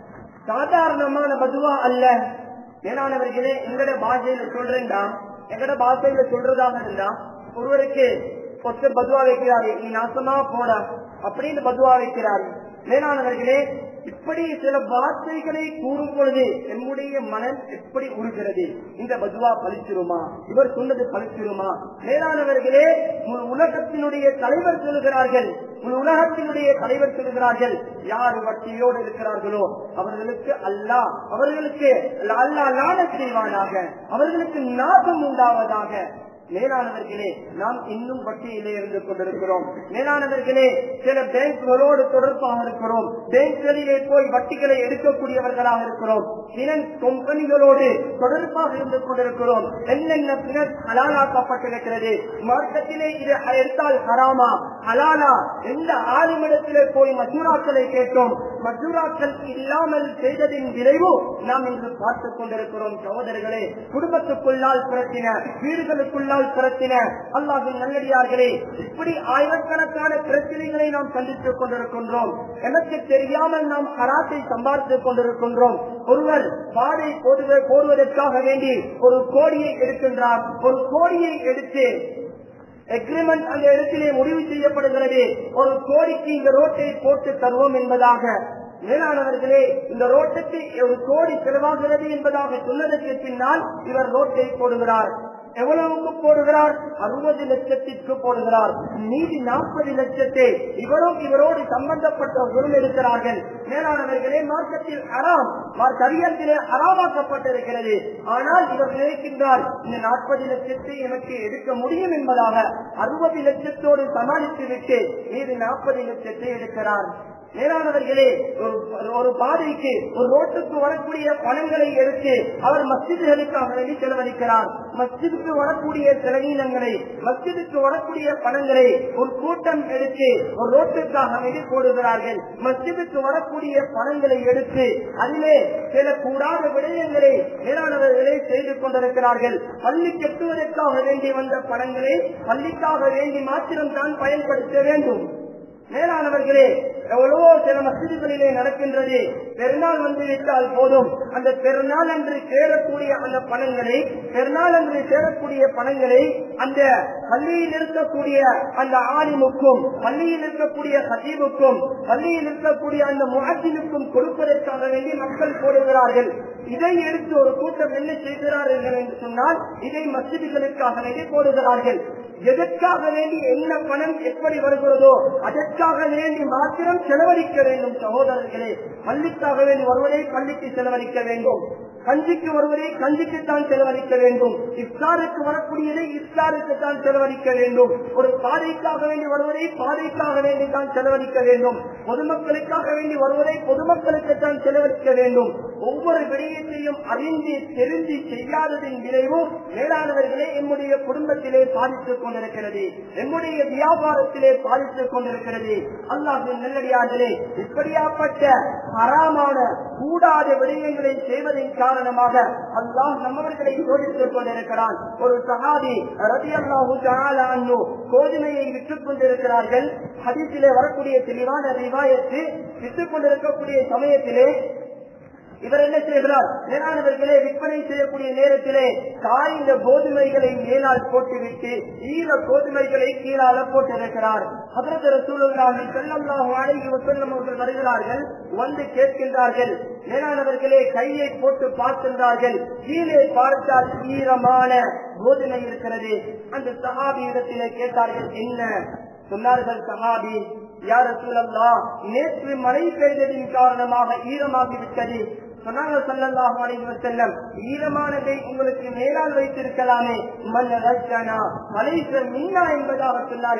A: சாதாரணமான பதுவா அல்ல மேலானவர்களே எங்கட பாஷையில சொல்றேன்டா எங்கட பாஷையில சொல்றதாக இருந்தா ஒருவருக்கு ஒருத்தர் பதுவா வைக்கிறாரு நீ நாசமா போட அப்படின்னு பதுவா வைக்கிறாரு மேலானவர்களே இப்படி சில வார்த்தைகளை கூறும் பொழுது என்னுடைய மனம் எப்படி உருகிறது இந்த பதுவா பலிச்சிருமா இவர் சொன்னது பலிச்சிருமா மேலானவர்களே முழு உலகத்தினுடைய தலைவர் சொல்லுகிறார்கள் முழு உலகத்தினுடைய தலைவர் சொல்லுகிறார்கள் யார் வட்டியோடு இருக்கிறார்களோ அவர்களுக்கு அல்லாஹ் அவர்களுக்கு அல்லாஹ் லான செய்வானாக அவர்களுக்கு நாசம் உண்டாவதாக மேலானவர்களே நாம் இன்னும் வட்டியிலே இருந்து கொண்டிருக்கிறோம் மேலானவர்களே சில பேங்க்களோடு தொடர்பாக இருக்கிறோம் பேங்க்களிலே போய் வட்டிகளை எடுக்கக்கூடியவர்களாக இருக்கிறோம் பினன்ஸ் கம்பெனிகளோடு தொடர்பாக இருந்து கொண்டிருக்கிறோம் என்னென்ன பினன்ஸ் ஹலாலாக்கப்பட்டிருக்கிறது மார்க்கத்திலே இது எடுத்தால் ஹராமா ஹலாலா எந்த ஆளுமிடத்திலே போய் மசூராக்களை கேட்டோம் மசூராக்கள் இல்லாமல் செய்ததின் விளைவு நாம் இன்று பார்த்துக் கொண்டிருக்கிறோம் சகோதரர்களே குடும்பத்துக்குள்ளால் பிரச்சின வீடுகளுக்குள்ளால் பிரச்சின அல்லாஹின் நல்லடியார்களே இப்படி ஆயிரக்கணக்கான பிரச்சனைகளை நாம் சந்தித்துக் கொண்டிருக்கின்றோம் எனக்கு தெரியாமல் நாம் ஹராத்தை சம்பாதித்துக் கொண்டிருக்கின்றோம் ஒருவர் பாடை போடுவ போடுவதற்காக வேண்டி ஒரு கோடியை எடுக்கின்றார் ஒரு கோடியை எடுத்து எக்ரிமெண்ட் அந்த இடத்திலே முடிவு செய்யப்படுகிறது ஒரு கோடிக்கு இந்த ரோட்டை போட்டு தருவோம் என்பதாக மேலானவர்களே இந்த ரோட்டுக்கு ஒரு கோடி செலவாகிறது என்பதாக சொன்னதற்கு பின்னால் இவர் ரோட்டை போடுகிறார் எவ்வளவுக்கு போடுகிறார் அறுபது லட்சத்திற்கு போடுகிறார் மீதி நாற்பது லட்சத்தை இவரும் இவரோடு சம்பந்தப்பட்டவர்களும் இருக்கிறார்கள் மேலானவர்களே மார்க்கத்தில் அறாம் சரியத்திலே அறாமாக்கப்பட்டிருக்கிறது ஆனால் இவர் நினைக்கின்றார் இந்த நாற்பது லட்சத்தை எனக்கு எடுக்க முடியும் என்பதாக அறுபது லட்சத்தோடு சமாளித்து விட்டு மீது நாற்பது லட்சத்தை எடுக்கிறார் மேலானவர்களே ஒரு பாதைக்கு ஒரு ரோட்டுக்கு வரக்கூடிய பணங்களை எடுத்து அவர் மஸ்ஜிதுகளுக்காக வேண்டி செலவழிக்கிறார் மஸ்ஜிதுக்கு வரக்கூடிய செலவீனங்களை மஸ்ஜிதுக்கு வரக்கூடிய பணங்களை ஒரு கூட்டம் எடுத்து ஒரு ரோட்டுக்காக வேண்டி போடுகிறார்கள் மஸ்ஜிதுக்கு வரக்கூடிய பணங்களை எடுத்து அதிலே சில கூடாத விடயங்களை மேலானவர்களை செய்து கொண்டிருக்கிறார்கள் பள்ளி கட்டுவதற்காக வேண்டி வந்த பணங்களை பள்ளிக்காக வேண்டி மாத்திரம் தான் பயன்படுத்த வேண்டும் மேலானவர்களே எவ்வளவோ சில மசிதிகளிலே நடக்கின்றது பெருநாள் வந்து விட்டால் போதும் அந்த பெருநாள் அன்று சேரக்கூடிய அந்த பணங்களை பெருநாள் அன்று சேரக்கூடிய பணங்களை அந்த பள்ளியில் இருக்கக்கூடிய அந்த ஆலிமுக்கும் பள்ளியில் இருக்கக்கூடிய சஜீவுக்கும் பள்ளியில் இருக்கக்கூடிய அந்த முகத்தினுக்கும் கொடுப்பதற்காக வேண்டி மக்கள் போடுகிறார்கள் இதை எடுத்து ஒரு கூட்டம் என்ன செய்கிறார்கள் என்று சொன்னால் இதை மசிதிகளுக்காக வேண்டி போடுகிறார்கள் எதற்காக வேண்டி என்ன பணம் எப்படி வருகிறதோ அதற்காக வேண்டி மாத்திரம் செலவழிக்க வேண்டும் சகோதரர்களே பள்ளிக்காக வேண்டி வருவதை பள்ளிக்கு செலவழிக்க வேண்டும் கஞ்சிக்கு வருவதை கஞ்சிக்கு தான் செலவழிக்க வேண்டும் இஃப்தாருக்கு வரக்கூடியதை இஃப்தாருக்கு தான் செலவழிக்க வேண்டும் ஒரு பாதைக்காக வேண்டி வருவதை பாதைக்காக வேண்டி தான் செலவழிக்க வேண்டும் பொதுமக்களுக்காக வேண்டி வருவதை பொதுமக்களுக்கு தான் செலவழிக்க வேண்டும் ஒவ்வொரு விடயத்தையும் அறிந்து தெரிந்து செய்யாததின் விளைவு மேலானவர்களே எம்முடைய குடும்பத்திலே பாதித்துக் கொண்டிருக்கிறது எம்முடைய வியாபாரத்திலே பாதித்துக் கொண்டிருக்கிறது அல்லாஹின் நல்லடியார்களே இப்படியாப்பட்ட அறாமான கூடாத விடயங்களை செய்வதன் காரணமாக அல்லாஹ் நம்மவர்களை சோதித்துக் கொண்டிருக்கிறான் ஒரு சகாதி ரதி அல்லாஹு கோதுமையை விற்றுக் கொண்டிருக்கிறார்கள் ஹதீஸிலே வரக்கூடிய தெளிவான ரிவாயத்து விற்றுக் கொண்டிருக்கக்கூடிய சமயத்திலே இவர் என்ன செய்கிறார் மேலானவர்களே விற்பனை செய்யக்கூடிய நேரத்திலே காய்ந்த கோதுமைகளை மேலால் போட்டுவிட்டு ஈர கோதுமைகளை கீழால போட்டிருக்கிறார் அதற்கு சூழலாகி செல்லல்லாக அழகி செல்லும் அவர்கள் வருகிறார்கள் வந்து கேட்கின்றார்கள் மேலானவர்களே கையை போட்டு பார்க்கின்றார்கள் கீழே பார்த்தால் ஈரமான கோதுமை இருக்கிறது அந்த சகாபி இடத்திலே கேட்டார்கள் என்ன சொன்னார்கள் சகாபி யார சூழல்லா நேற்று மழை பெய்ததின் காரணமாக ஈரமாகி விட்டது சொன்னாங்க சல்லல்லாஹு அலைஹி வஸல்லம் ஈரமானதை உங்களுக்கு மேலால் வைத்திருக்கலாமே மல்ல ரஜ்ஜனா மலைச மின்னா என்பதாக சொன்னார்கள்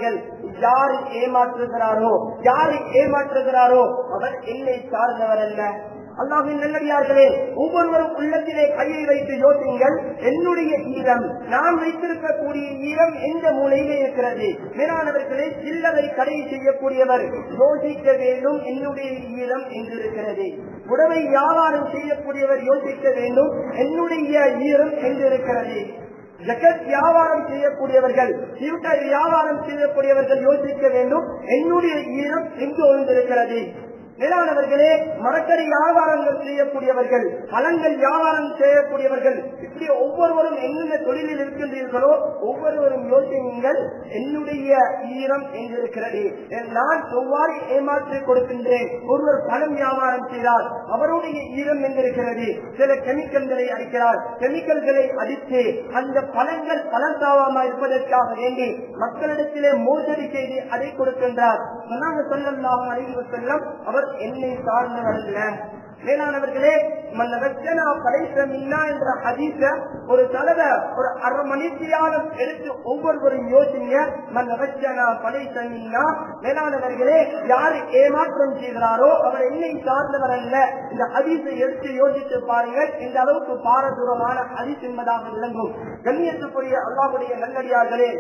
A: யாரு ஏமாற்றுகிறாரோ யாரு ஏமாற்றுகிறாரோ அவர் என்னை சார்ந்தவர் அல்ல அல்லாஹின் நல்லடியார்களே ஒவ்வொருவரும் உள்ளத்திலே கையை வைத்து யோசிங்கள் என்னுடைய ஈரம் நான் வைத்திருக்கக்கூடிய ஈரம் எந்த மூலையிலே இருக்கிறது மேலானவர்களே சில்லறை கடை செய்யக்கூடியவர் யோசிக்க வேண்டும் என்னுடைய ஈரம் எங்கு இருக்கிறது உடவை வியாபாரம் செய்யக்கூடியவர் யோசிக்க வேண்டும் என்னுடைய ஈரம் எங்கு இருக்கிறது ஜகத் வியாபாரம் செய்யக்கூடியவர்கள் சிவட்டர் வியாபாரம் செய்யக்கூடியவர்கள் யோசிக்க வேண்டும் என்னுடைய ஈரம் எங்கு ஒழுந்திருக்கிறது மேலானவர்களே மரக்கறி வியாபாரங்கள் செய்யக்கூடியவர்கள் பழங்கள் வியாபாரம் செய்யக்கூடியவர்கள் இப்படி ஒவ்வொருவரும் என்னென்ன தொழிலில் இருக்கின்றீர்களோ ஒவ்வொருவரும் யோசியுங்கள் என்னுடைய ஈரம் எங்கிருக்கிறது நான் செவ்வாறு ஏமாற்றி கொடுக்கின்றேன் ஒருவர் பழம் வியாபாரம் செய்தார் அவருடைய ஈரம் எங்கிருக்கிறது சில கெமிக்கல்களை அடிக்கிறார் கெமிக்கல்களை அடித்து அந்த பழங்கள் பழந்தாவாமல் இருப்பதற்காக வேண்டி மக்களிடத்திலே மோசடி செய்து அதை கொடுக்கின்றார் சொன்னாங்க சொல்லலாம் அறிவு செல்லம் அவர் என்னை சார்ந்தவர் அல்ல மேலானவர்களே மன்னவச்சனா படைத்த மின்னா என்ற ஹதீஸ ஒரு தடவை ஒரு அரை மணித்தியாலம் எடுத்து ஒவ்வொருவரும் யோசிங்க மன்னவச்சனா படைத்த மின்னா மேலானவர்களே யாரு ஏமாற்றம் செய்கிறாரோ அவர் என்னை சார்ந்தவர் அல்ல இந்த ஹதீஸை எடுத்து யோசித்து பாருங்கள் இந்த அளவுக்கு பாரதூரமான ஹதீஸ் என்பதாக விளங்கும் கண்ணியத்துக்குரிய அல்லாவுடைய நல்லடியார்களே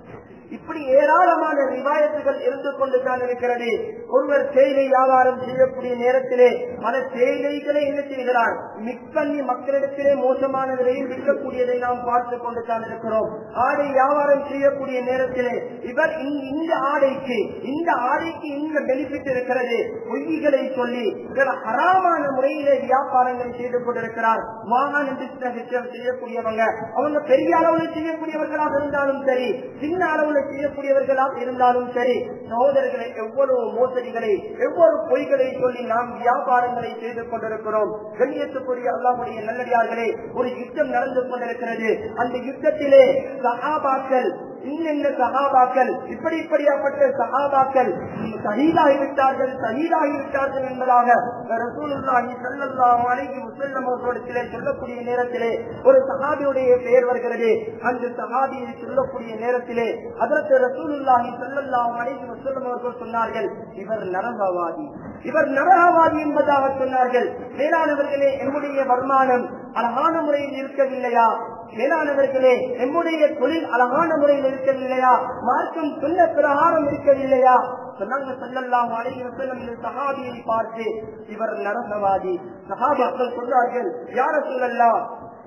A: இப்படி ஏராளமான ரிவாயத்துகள் இருந்து கொண்டு தான் இருக்கிறது ஒருவர் தேயிலை வியாபாரம் செய்யக்கூடிய நேரத்திலே பல தேயிலைகளை என்ன செய்கிறார் மிக்ஸ் பண்ணி மக்களிடத்திலே மோசமான விலையில் விற்கக்கூடியதை நாம் பார்த்து கொண்டு தான் இருக்கிறோம் ஆடை வியாபாரம் செய்யக்கூடிய நேரத்திலே இவர் இந்த- இந்த ஆடைக்கு இந்த ஆடைக்கு இந்த பெனிஃபிட் இருக்கிறது பொய்களை சொல்லி இவர் ஹராமான முறையிலே வியாபாரங்களை செய்து கொண்டிருக்கிறார் வாகன பிசினஸ் செய்யக்கூடியவங்க அவங்க பெரிய அளவுல செய்யக்கூடியவர்களாக இருந்தாலும் சரி சின்ன அளவுல செய்யக்கூடியவர்களாக இருந்தாலும் சரி சகோதரர்களை எவ்வளவு மோசடிகளை எவ்வளவு பொய்களை சொல்லி நாம் வியாபாரங்களை செய்து கொண்டிருக்கிறோம் கண்ணியத்துக்குரிய அல்லாவுடைய நல்லடியார்களே ஒரு யுத்தம் நடந்து கொண்டிருக்கிறது அந்த யுத்தத்திலே சகாபாக்கள் இன்னென்ன சகாபாக்கள் இப்படி இப்படியாப்பட்ட சகாபாக்கள் சகிதாகிவிட்டார்கள் சகிதாகிவிட்டார்கள் என்பதாக ரசூலுல்லாஹி ஸல்லல்லாஹு அலைஹி வஸல்லம் அவர்களிடத்திலே சொல்லக்கூடிய நேரத்திலே ஒரு சஹாபியுடைய பெயர் வருகிறது அந்த சஹாபியை சொல்லக்கூடிய நேரத்திலே அதற்கு ரசூலுல்லாஹி ஸல்லல்லாஹு அலைஹி வஸல்லம் அவர்கள் சொன்னார்கள் இவர் நரகவாதி இவர் நரகவாதி என்பதாக சொன்னார்கள் மேலானவர்களே என்னுடைய வருமானம் அழகான முறையில் இருக்கவில்லையா மேலானவர்களே நம்முடைய தொழில் அழகான முறையில் இருக்கவில்லையா மார்க்கம் சொன்ன பிரகாரம் இருக்கவில்லையா சொன்னாங்க சொல்லலாம் அழகி வசல்லம் இந்த சகாபியை பார்த்து இவர் நரகவாதி சகாபாக்கள் சொல்றார்கள் யார சொல்லலாம்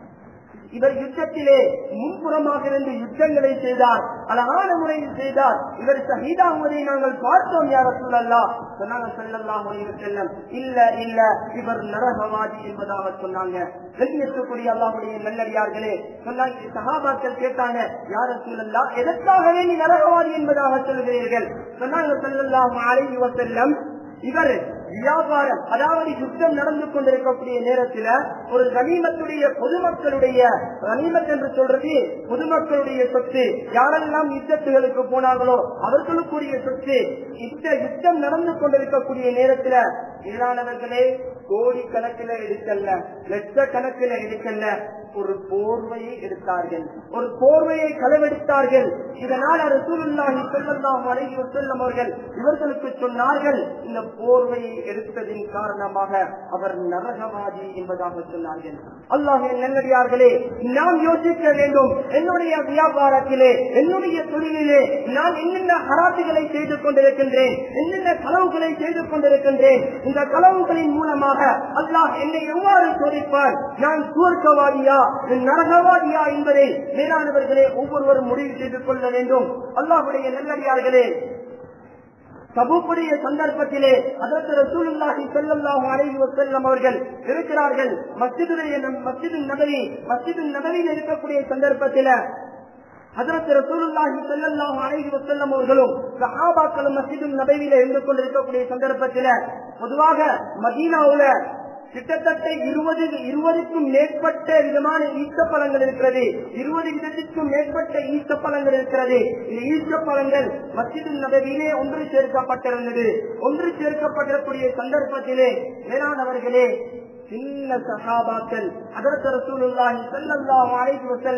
A: இவர் யுத்தத்திலே முன்புறமாக இருந்து யுத்தங்களை செய்தார் அழகான முறையில் செய்தார் இவர் சகிதாகுவதை நாங்கள் பார்த்தோம் யார சொல்லலாம் சொன்னாங்க சொல்லலாம் செல்லம் இல்ல இல்ல இவர் நரகவாதி என்பதாக சொன்னாங்க கண்ணியத்துக்குரிய அல்லாஹுடைய நல்லடியார்களே சொன்னாங்க சகாபாக்கள் கேட்டாங்க யார சொல்லலாம் எதற்காகவே நீ நரகவாதி என்பதாக சொல்கிறீர்கள் சொன்னாங்க சொல்லலாம் அழகி வசல்லம் இவர் வியாபாரம் அதாவது யுத்தம் நடந்து கொண்டிருக்கக்கூடிய நேரத்துல ஒரு கனிமத்துடைய பொதுமக்களுடைய கனிமத் என்று சொல்றது பொதுமக்களுடைய சொத்து யாரெல்லாம் யுத்தத்துகளுக்கு போனாங்களோ அவர்களுக்குரிய சொத்து இந்த யுத்தம் நடந்து கொண்டிருக்கக்கூடிய நேரத்துல இல்லாதவர்களே கோடி கணக்கில எடுக்கல லட்ச கணக்கில எடுக்கல ஒரு போர்வையை எடுத்தார்கள் ஒரு போர்வையை களவெடுத்தார்கள் இதனால் ரசூலுல்லாஹி ஸல்லல்லாஹு அலைஹி வஸல்லம் அவர்கள் இவர்களுக்கு சொன்னார்கள் இந்த போர்வையை எடுத்ததின் காரணமாக அவர் நரகவாதி என்பதாக சொன்னார்கள் அல்லாஹின் நல்லடியார்களே நாம் யோசிக்க வேண்டும் என்னுடைய வியாபாரத்திலே என்னுடைய தொழிலிலே நான் என்னென்ன ஹராத்துகளை செய்து கொண்டிருக்கின்றேன் என்னென்ன களவுகளை செய்து கொண்டிருக்கின்றேன் இந்த களவுகளின் மூலமாக அல்லாஹ் என்னை எவ்வாறு சோதிப்பார் நான் சுவர்க்கவாதியா நரகவாதியா என்பதை மேலானவர்களே ஒவ்வொருவரும் முடிவு செய்து கொள்ள வேண்டும் அல்லாஹுடைய நல்லடியார்களே சபூக்குடைய சந்தர்ப்பத்திலே அதற்கு ரசூலுல்லாஹி ஸல்லல்லாஹு அலைஹி வஸல்லம் அவர்கள் இருக்கிறார்கள் மஸ்ஜிதுடைய மஸ்ஜிது நபவி மஸ்ஜிது நபவியில் இருக்கக்கூடிய சந்தர்ப்பத்தில அதற்கு ரசூலுல்லாஹி ஸல்லல்லாஹு அலைஹி வஸல்லம் அவர்களும் சஹாபாக்களும் மஸ்ஜிது நபவியில இருந்து கொண்டிருக்கக்கூடிய சந்தர்ப்பத்தில பொதுவாக மதீனாவுல கிட்டத்தட்ட இருபது இருபதுக்கும் மேற்பட்ட விதமான ஈச்சப்பழங்கள் இருக்கிறது இருபது விதத்திற்கும் மேற்பட்ட ஈச்சப்பழங்கள் இருக்கிறது இந்த ஈச்சப்பழங்கள் மஸ்ஜிது நபவியிலே ஒன்று சேர்க்கப்பட்டிருந்தது ஒன்று சேர்க்கப்பட்டிருக்கூடிய சந்தர்ப்பத்திலே மேலானவர்களே சின்ன சஹாபாக்கள் அதற்கு ரசூலுல்லாஹி ஸல்லல்லாஹு அலைஹி வஸல்லம்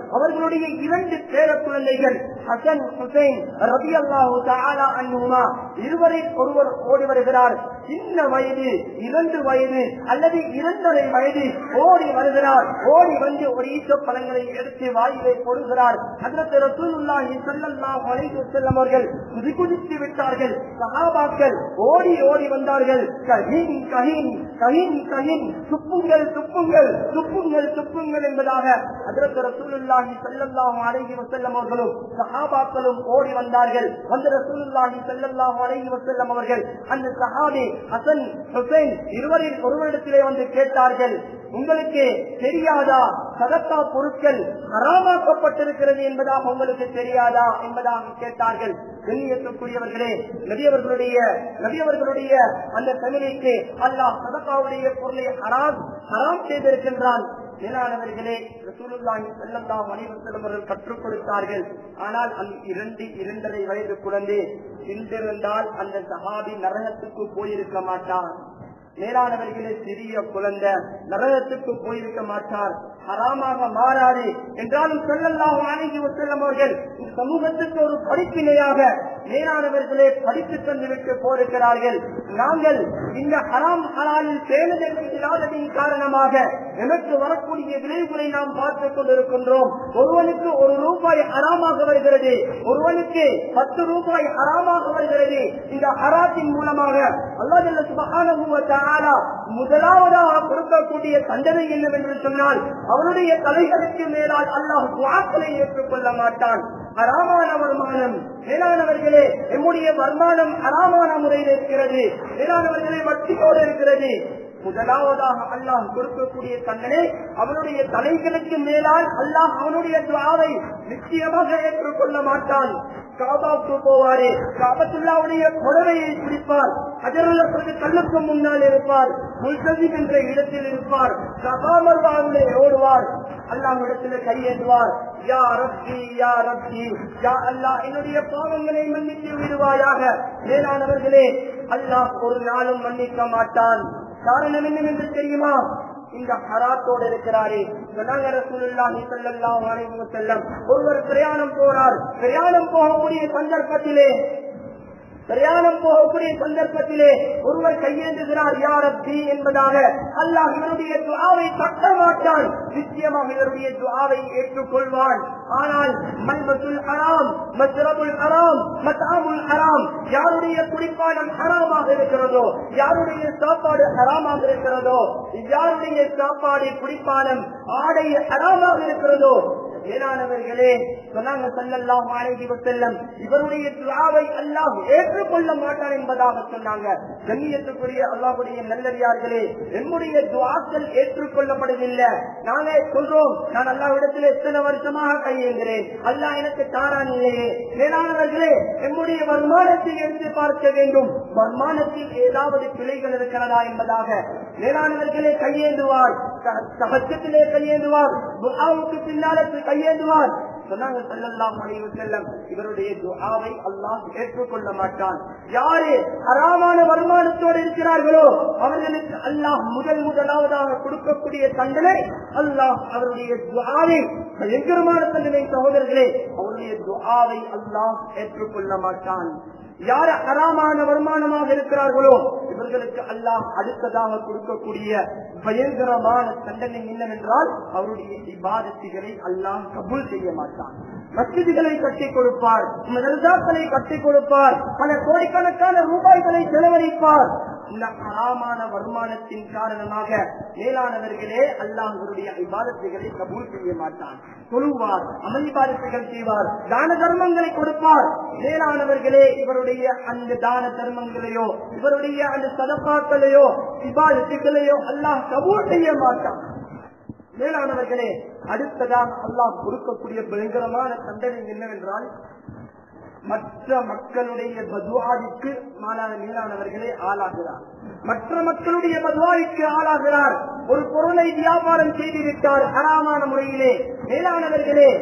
A: அவர்களுடைய இரண்டு பேர குழந்தைகள் ஹசன் ஹுசைன் ரபி அல்லாஹு அன்னுமா இருவரில் ஒருவர் ஓடி வருகிறார் சின்ன வயது இரண்டு வயது அல்லது இரண்டரை வயது ஓடி வருகிறார் ஓடி வந்து ஒரு ஈச்ச பழங்களை எடுத்து வாயிலை போடுகிறார் அதற்கு ரசூலுல்லாஹி ஸல்லல்லாஹு அலைஹி வஸல்லம் அவர்கள் குதிகுதித்து விட்டார்கள் சஹாபாக்கள் ஓடி ஓடி வந்தார்கள் கஹீன் கஹீன் கஹீன் கஹீன் துப்புங்கள் துப்புங்கள் துப்புங்கள் துப்புங்கள் என்பதாக அதற்கு ரசூலுல்லாஹி ஸல்லல்லாஹு அலைஹி வஸல்லம் அவர்களும் சஹாபாக்களும் ஓடி வந்தார்கள் வந்த ரசூலுல்லாஹி ஸல்லல்லாஹு அலைஹி வஸல்லம் அவர்கள் அந்த சஹாபி ஹசன் ஹுசைன் இருவரில் ஒருவரிடத்திலே வந்து கேட்டார்கள் உங்களுக்கு தெரியாதா சதத்தா பொருட்கள் ஹராமாக்கப்பட்டிருக்கிறது என்பதாக உங்களுக்கு தெரியாதா என்பதாக கேட்டார்கள் கண்ணியத்துக்குரியவர்களே நபியவர்களுடைய நபியவர்களுடைய அந்த தமிழுக்கு அல்லாஹ் சதத்தாவுடைய பொருளை ஹராம் ஹராம் செய்திருக்கின்றான் மேலானவர்களே ரசூலுல்லாஹி ஸல்லல்லாஹு அலைஹி வஸல்லம் அவர்கள் கற்றுக் கொடுத்தார்கள் ஆனால் அந்த இரண்டு இரண்டரை வயது குழந்தை சிந்திருந்தால் அந்த சஹாபி நரகத்துக்கு போயிருக்க மாட்டான் மேலானவர்களே சிறிய குழந்தை நரகத்துக்கு போயிருக்க மாட்டார் ஹராமாக மாறாது என்றாலும் சொல்லலாம் அணுகி செல்லும் அவர்கள் இந்த சமூகத்துக்கு ஒரு படிப்பினையாக மேலானவர்களே படித்து தந்து விட்டு போயிருக்கிறார்கள் நாங்கள் இந்த ஹராம் ஹலாலில் பேணுதல் இல்லாததின் காரணமாக எனக்கு வரக்கூடிய விளைவுகளை நாம் பார்த்துக் கொண்டிருக்கின்றோம் ஒருவனுக்கு ஒரு ரூபாய் ஹராமாக வருகிறது ஒருவனுக்கு பத்து ரூபாய் ஹராமாக வருகிறது இந்த ஹராத்தின் மூலமாக அல்லாஹ் சுபஹானஹு வ தஆலா முதலாவதாக கொடுக்கக்கூடிய தண்டனை என்னவென்று சொன்னால் அவருடைய தலைகளுக்கு மேலால் அல்லாஹ் துவாக்களை ஏற்றுக்கொள்ள மாட்டான் அறாமான வருமானம் மேலானவர்களே எம்முடைய வருமானம் அறாமான முறையில் இருக்கிறது மேலானவர்களே வட்டியோடு இருக்கிறது முதலாவதாக அல்லாஹ் கொடுக்கக்கூடிய தண்டனை அவனுடைய தலைகளுக்கு மேலால் அல்லாஹ் அவனுடைய துவாவை நிச்சயமாக ஏற்றுக்கொள்ள மாட்டான் காபாவுக்கு போவாரே காபத்துல்லாவுடைய புடவையை பிடிப்பார் அஜரல்லத்திற்கு கல்லுக்கு முன்னால் இருப்பார் முல்சதிக் என்ற இடத்தில் இருப்பார் சபாமர்வாவுடைய ஓடுவார் அல்லாஹ் இடத்துல கையேற்றுவார் யா ரப்பி யா ரப்பி யா அல்லாஹ் என்னுடைய பாவங்களை மன்னித்து விடுவாயாக மேலானவர்களே அல்லாஹ் ஒரு நாளும் மன்னிக்க மாட்டான் காரணம் என்னவென்று தெரியுமா இந்த ஹராத்தோடு இருக்கிறாரே சொன்னாங்க ரசூலுல்லாஹி ஸல்லல்லாஹு அலைஹி வஸல்லம் ஒருவர் பிரயாணம் போறார் பிரயாணம் போகக்கூடிய சந்தர்ப்பத்திலே பிரயாணம் போகக்கூடிய சந்தர்ப்பத்திலே ஒருவர் கையேந்துகிறார் யாரத்தி என்பதாக அல்லாஹ் இவருடைய துவாவை தட்ட மாட்டான் நிச்சயமாக இவருடைய துவாவை ஏற்றுக்கொள்வான் ஆனால் மல்பத்துல் ஹராம் மஸ்ரபுல் ஹராம் மத்தாமுல் ஹராம் யாருடைய குடிப்பானம் ஹராமாக இருக்கிறதோ யாருடைய சாப்பாடு ஹராமாக இருக்கிறதோ யாருடைய சாப்பாடு குடிப்பானம் ஆடை ஹராமாக இருக்கிறதோ மேலானவர்களே சொன்னாங்க சல்லல்லாஹு அலைஹி வஸல்லம் இவருடைய துஆவை அல்லாஹ் ஏற்றுக்கொள்ள மாட்டான் என்பதாக சொன்னாங்க கண்ணியத்துக்குரிய அல்லாஹ்வுடைய நல்லடியார்களே என்னுடைய துஆக்கள் ஏற்றுக்கொள்ளப்படவில்லை நாங்க சொல்றோம் நான் அல்லாஹ்விடத்தில் எத்தனை வருஷமாக கையேங்கிறேன் அல்லாஹ் எனக்கு தாரான் இல்லையே மேலானவர்களே என்னுடைய வருமானத்தை எடுத்து பார்க்க வேண்டும் வருமானத்தில் ஏதாவது பிழைகள் இருக்கிறதா என்பதாக மேலானவர்களே கையேந்துவார் சகத்திலே கையேந்துவார் துஆவுக்கு பின்னாலே கையேந்துவார் சொன்னாங்க ஸல்லல்லாஹு அலைஹி வஸல்லம் இவருடைய துஆவை அல்லாஹ் ஏற்றுக்கொள்ள மாட்டான் யாரு ஹராமான வருமானத்தோடு இருக்கிறார்களோ அவர்களுக்கு அல்லாஹ் முதல் முதலாவதாக கொடுக்கக்கூடிய தண்டனை அல்லாஹ் அவருடைய துஆவை பயங்கரமான தண்டனை சகோதரர்களே அவருடைய துஆவை அல்லாஹ் ஏற்றுக்கொள்ள மாட்டான் யார் ஹராமான வருமானமாக இருக்கிறார்களோ இவர்களுக்கு அல்லாஹ் அடுத்ததாக கொடுக்கக்கூடிய பயங்கரமான தண்டனை என்னவென்றால் அவருடைய இபாதத்துகளை அல்லாஹ் கபூல் செய்ய மாட்டான் மசிதிகளை கட்டிக் கொடுப்பார் மதரசாக்களை கட்டிக் கொடுப்பார் பல கோடிக்கணக்கான ரூபாய்களை செலவழிப்பார் இந்த ஹராமான வருமானத்தின் காரணமாக மேலானவர்களே அல்லாஹ் இவருடைய இபாதத்துகளை கபூல் செய்ய மாட்டான் சொல்லுவார் அமளிபாதத்துகள் செய்வார் தான தர்மங்களை கொடுப்பார் மேலானவர்களே இவருடைய அந்த தான தர்மங்களையோ இவருடைய அந்த சதப்பாக்களையோ இபாதத்துகளையோ அல்லாஹ் கபூல் செய்ய மாட்டான் மேலானவர்களே அடுத்ததாக அல்லாஹ் கொடுக்கக்கூடிய பயங்கரமான தண்டனை என்னவென்றால் மற்ற மக்களுடைய பதுவாவிற்கு மாணவ மேலானவர்களே ஆளாகிறார் மற்ற மக்களுடைய பதுவாவிற்கு ஆளாகிறார் ஒரு பொருளை வியாபாரம் செய்து விட்டார் ஹராமான முறையிலே மேலானவர்களே